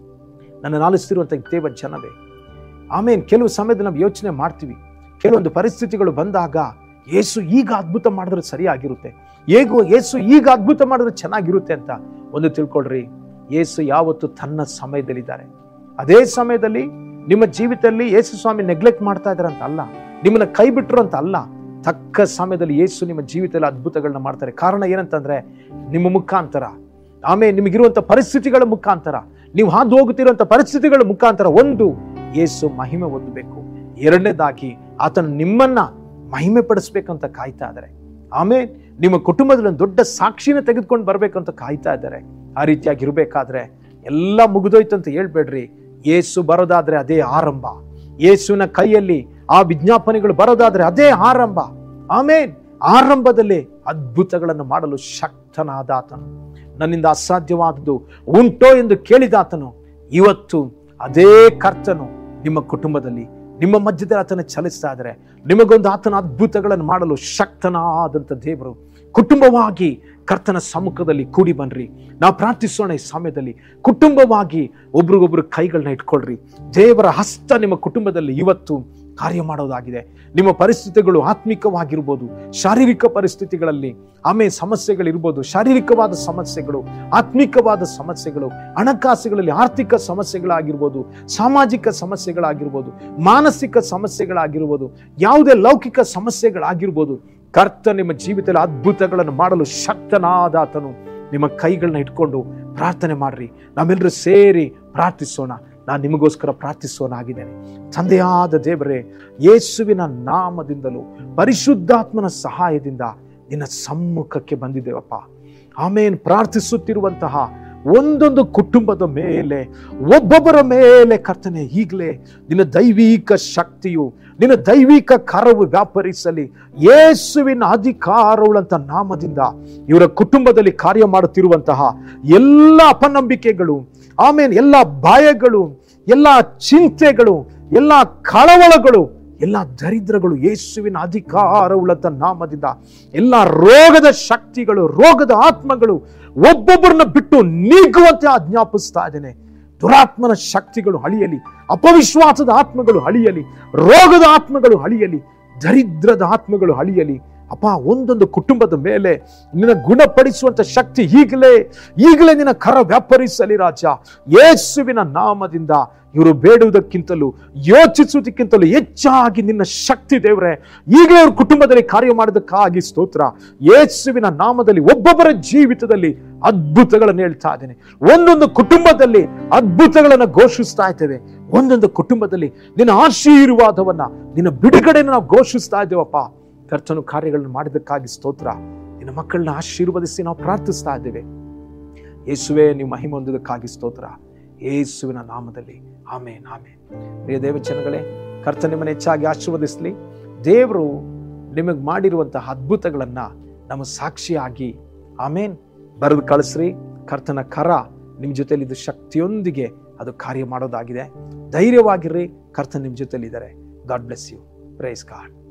ನನ್ನ ಆಲಿಸ್ತಿರುವಂಥ ದೇವ ಜನವೇ ಆಮೇನ್ ಕೆಲವು ಸಮಯದಲ್ಲಿ ನಾವು ಯೋಚನೆ ಮಾಡ್ತೀವಿ ಕೆಲವೊಂದು ಪರಿಸ್ಥಿತಿಗಳು ಬಂದಾಗ ಯೇಸು ಈಗ ಅದ್ಭುತ ಮಾಡಿದ್ರೆ ಸರಿಯಾಗಿರುತ್ತೆ ಹೇಗೋ ಯೇಸು ಈಗ ಅದ್ಭುತ ಮಾಡಿದ್ರೆ ಚೆನ್ನಾಗಿರುತ್ತೆ ಅಂತ ಒಂದು ತಿಳ್ಕೊಳ್ರಿ ಯೇಸು ಯಾವತ್ತು ತನ್ನ ಸಮಯದಲ್ಲಿದ್ದಾರೆ ಅದೇ ಸಮಯದಲ್ಲಿ ನಿಮ್ಮ ಜೀವಿತದಲ್ಲಿ ಯೇಸು ಸ್ವಾಮಿ ನೆಗ್ಲೆಕ್ಟ್ ಮಾಡ್ತಾ ಇದ್ದಾರೆ ಅಂತ ಅಲ್ಲ ನಿಮ್ಮನ್ನ ಕೈ ಬಿಟ್ರು ಅಂತ ಅಲ್ಲ ತಕ್ಕ ಸಮಯದಲ್ಲಿ ಯೇಸು ನಿಮ್ಮ ಜೀವಿತದಲ್ಲಿ ಅದ್ಭುತಗಳನ್ನ ಮಾಡ್ತಾರೆ ಕಾರಣ ಏನಂತಂದ್ರೆ ನಿಮ್ಮ ಮುಖಾಂತರ ಆಮೇಲೆ ನಿಮಗಿರುವಂತ ಪರಿಸ್ಥಿತಿಗಳ ಮುಖಾಂತರ ನೀವು ಹಾದು ಹೋಗುತ್ತಿರುವಂತ ಪರಿಸ್ಥಿತಿಗಳ ಮುಖಾಂತರ ಒಂದು ಯೇಸು ಮಹಿಮೆ ಹೊಂದಬೇಕು ಎರಡನೇದಾಗಿ ಆತನು ನಿಮ್ಮನ್ನ ಮಹಿಮೆ ಪಡಿಸ್ಬೇಕಂತ ಕಾಯ್ತಾ ಇದ್ದಾರೆ ಆಮೇಲೆ ನಿಮ್ಮ ಕುಟುಂಬದಲ್ಲಿ ಒಂದು ದೊಡ್ಡ ಸಾಕ್ಷಿನ ತೆಗೆದುಕೊಂಡು ಬರ್ಬೇಕಂತ ಕಾಯ್ತಾ ಇದ್ದಾರೆ ಆ ರೀತಿಯಾಗಿ ಇರಬೇಕಾದ್ರೆ ಎಲ್ಲ ಮುಗಿದೋಯ್ತು ಅಂತ ಹೇಳ್ಬೇಡ್ರಿ ಯೇಸು ಬರೋದಾದ್ರೆ ಅದೇ ಆರಂಭ ಯೇಸುವಿನ ಕೈಯಲ್ಲಿ ಆ ವಿಜ್ಞಾಪನೆಗಳು ಬರೋದಾದ್ರೆ ಅದೇ ಆರಂಭ ಆಮೇಲೆ ಆರಂಭದಲ್ಲಿ ಅದ್ಭುತಗಳನ್ನು ಮಾಡಲು ಶಕ್ತನಾದ ಆತನು ನನ್ನಿಂದ ಅಸಾಧ್ಯವಾದದ್ದು ಉಂಟೋ ಎಂದು ಕೇಳಿದಾತನು ಇವತ್ತು ಅದೇ ಕರ್ತನು ನಿಮ್ಮ ಕುಟುಂಬದಲ್ಲಿ ನಿಮ್ಮ ಮಧ್ಯದಲ್ಲಿ ಆತನ ಚಲಿಸ್ತಾ ಇದ್ದಾರೆ ನಿಮಗೊಂದು ಆತನ ಅದ್ಭುತಗಳನ್ನು ಮಾಡಲು ಶಕ್ತನಾದಂಥ ದೇವರು ಕುಟುಂಬವಾಗಿ ಕರ್ತನ ಸಮ್ಮುಖದಲ್ಲಿ ಕೂಡಿ ಬನ್ರಿ ನಾವು ಪ್ರಾರ್ಥಿಸೋಣ ಈ ಸಮಯದಲ್ಲಿ ಕುಟುಂಬವಾಗಿ ಒಬ್ರಿಗೊಬ್ರು ಕೈಗಳನ್ನ ಇಟ್ಕೊಳ್ರಿ ದೇವರ ಹಸ್ತ ನಿಮ್ಮ ಕುಟುಂಬದಲ್ಲಿ ಇವತ್ತು ಕಾರ್ಯ ಮಾಡೋದಾಗಿದೆ ನಿಮ್ಮ ಪರಿಸ್ಥಿತಿಗಳು ಆತ್ಮಿಕವಾಗಿರ್ಬೋದು ಶಾರೀರಿಕ ಪರಿಸ್ಥಿತಿಗಳಲ್ಲಿ ಆಮೇಲೆ ಸಮಸ್ಯೆಗಳಿರ್ಬೋದು ಶಾರೀರಿಕವಾದ ಸಮಸ್ಯೆಗಳು ಆತ್ಮಿಕವಾದ ಸಮಸ್ಯೆಗಳು ಹಣಕಾಸುಗಳಲ್ಲಿ ಆರ್ಥಿಕ ಸಮಸ್ಯೆಗಳಾಗಿರ್ಬೋದು ಸಾಮಾಜಿಕ ಸಮಸ್ಯೆಗಳಾಗಿರ್ಬೋದು ಮಾನಸಿಕ ಸಮಸ್ಯೆಗಳಾಗಿರ್ಬೋದು ಯಾವುದೇ ಲೌಕಿಕ ಸಮಸ್ಯೆಗಳಾಗಿರ್ಬೋದು ಕರ್ತ ನಿಮ್ಮ ಜೀವಿತದಲ್ಲಿ ಅದ್ಭುತಗಳನ್ನು ಮಾಡಲು ಶಕ್ತನಾದ ಆತನು ನಿಮ್ಮ ಕೈಗಳನ್ನ ಇಟ್ಕೊಂಡು ಪ್ರಾರ್ಥನೆ ಮಾಡ್ರಿ ನಾವೆಲ್ಲರೂ ಸೇರಿ ಪ್ರಾರ್ಥಿಸೋಣ ನಾನು ನಿಮಗೋಸ್ಕರ ಪ್ರಾರ್ಥಿಸೋನಾಗಿದ್ದೇನೆ ತಂದೆಯಾದ ದೇವರೇ ಯೇಸುವಿನ ನಾಮದಿಂದಲೂ ಪರಿಶುದ್ಧಾತ್ಮನ ಸಹಾಯದಿಂದ ನಿನ್ನ ಸಮ್ಮುಖಕ್ಕೆ ಬಂದಿದ್ದೇವಪ್ಪ ಆಮೇನ್ ಪ್ರಾರ್ಥಿಸುತ್ತಿರುವಂತಹ ಒಂದೊಂದು ಕುಟುಂಬದ ಮೇಲೆ ಒಬ್ಬೊಬ್ಬರ ಮೇಲೆ ಕರ್ತನೆ ಈಗಲೇ ನಿನ್ನ ದೈವಿಕ ಶಕ್ತಿಯು ನಿನ್ನ ದೈವಿಕ ಕರವು ವ್ಯಾಪರಿಸಲಿ ಯೇಸುವಿನ ಅಧಿಕಾರವುಳ್ಳಂತ ನಾಮದಿಂದ ಇವರ ಕುಟುಂಬದಲ್ಲಿ ಕಾರ್ಯ ಮಾಡುತ್ತಿರುವಂತಹ ಎಲ್ಲ ಅಪನಂಬಿಕೆಗಳು ಆಮೇಲೆ ಎಲ್ಲ ಭಯಗಳು ಎಲ್ಲ ಚಿಂತೆಗಳು ಎಲ್ಲ ಕಳವಳಗಳು ಎಲ್ಲ ದರಿದ್ರಗಳು ಯೇಸುವಿನ ಅಧಿಕಾರವುಳ್ಳಂತ ನಾಮದಿಂದ ಎಲ್ಲ ರೋಗದ ಶಕ್ತಿಗಳು ರೋಗದ ಆತ್ಮಗಳು ಒಬ್ಬೊಬ್ಬರನ್ನ ಬಿಟ್ಟು ನೀಗುವಂತೆ ಆಜ್ಞಾಪಿಸ್ತಾ ಇದ್ದೇನೆ ದುರಾತ್ಮನ ಶಕ್ತಿಗಳು ಅಳಿಯಲಿ ಅಪವಿಶ್ವಾಸದ ಆತ್ಮಗಳು ಅಳಿಯಲಿ ರೋಗದ ಆತ್ಮಗಳು ಅಳಿಯಲಿ ದರಿದ್ರದ ಆತ್ಮಗಳು ಅಳಿಯಲಿ ಅಪ್ಪ ಒಂದೊಂದು ಕುಟುಂಬದ ಮೇಲೆ ನಿನ್ನ ಗುಣಪಡಿಸುವಂತ ಶಕ್ತಿ ಈಗಲೇ ಈಗಲೇ ನಿನ್ನ ಕರ ವ್ಯಾಪರಿಸಲಿ ರಾಜ ಯೇಸುವಿನ ನಾಮದಿಂದ ಇವರು ಬೇಡುವುದಕ್ಕಿಂತಲೂ ಯೋಚಿಸುವುದಕ್ಕಿಂತಲೂ ಹೆಚ್ಚಾಗಿ ನಿನ್ನ ಶಕ್ತಿ ದೇವರೇ ಈಗಲೇ ಅವ್ರ ಕುಟುಂಬದಲ್ಲಿ ಕಾರ್ಯ ಮಾಡೋದಕ್ಕಾಗಿ ಸ್ತೋತ್ರ ಯೇಸುವಿನ ನಾಮದಲ್ಲಿ ಒಬ್ಬೊಬ್ಬರ ಜೀವಿತದಲ್ಲಿ ಅದ್ಭುತಗಳನ್ನು ಹೇಳ್ತಾ ಇದ್ದೇನೆ ಒಂದೊಂದು ಕುಟುಂಬದಲ್ಲಿ ಅದ್ಭುತಗಳನ್ನು ಘೋಷಿಸ್ತಾ ಇದ್ದೇವೆ ಒಂದೊಂದು ಕುಟುಂಬದಲ್ಲಿ ನಿನ್ನ ಆಶೀರ್ವಾದವನ್ನ ನಿನ್ನ ಬಿಡುಗಡೆಯನ್ನು ನಾವು ಘೋಷಿಸ್ತಾ ಇದ್ದೇವಪ್ಪ ಕರ್ತನು ಕಾರ್ಯಗಳನ್ನು ಮಾಡಿದಕ್ಕಾಗಿ ಸ್ತೋತ್ರ ನಿನ್ನ ಮಕ್ಕಳನ್ನ ಆಶೀರ್ವದಿಸಿ ನಾವು ಪ್ರಾರ್ಥಿಸ್ತಾ ಇದ್ದೇವೆ ಯೇಸುವೆ ನೀವು ಮಹಿಮೆ ಹೊಂದೋದಕ್ಕಾಗಿ ಸ್ತೋತ್ರ ಯೇಸುವಿನ ನಾಮದಲ್ಲಿ ಆಮೇನ್ ಆಮೇನ್ ಪ್ರಿಯ ದೇವಚನಗಳೇ ಕರ್ತ ನಿಮ್ಮನ್ನು ಹೆಚ್ಚಾಗಿ ಆಶೀರ್ವದಿಸಲಿ ದೇವರು ನಿಮಗೆ ಮಾಡಿರುವಂತಹ ಅದ್ಭುತಗಳನ್ನ ನಮ್ಮ ಸಾಕ್ಷಿಯಾಗಿ ಆಮೇನ್ ಬರೆದು ಕಳಿಸ್ರಿ ಕರ್ತನ ಕರ ನಿಮ್ಮ ಜೊತೆಲಿ ಇದು ಶಕ್ತಿಯೊಂದಿಗೆ ಅದು ಕಾರ್ಯ ಮಾಡೋದಾಗಿದೆ ಧೈರ್ಯವಾಗಿರ್ರಿ ಕರ್ತನ್ ನಿಮ್ಮ ಜೊತೆಲಿದ್ದಾರೆ God bless you praise god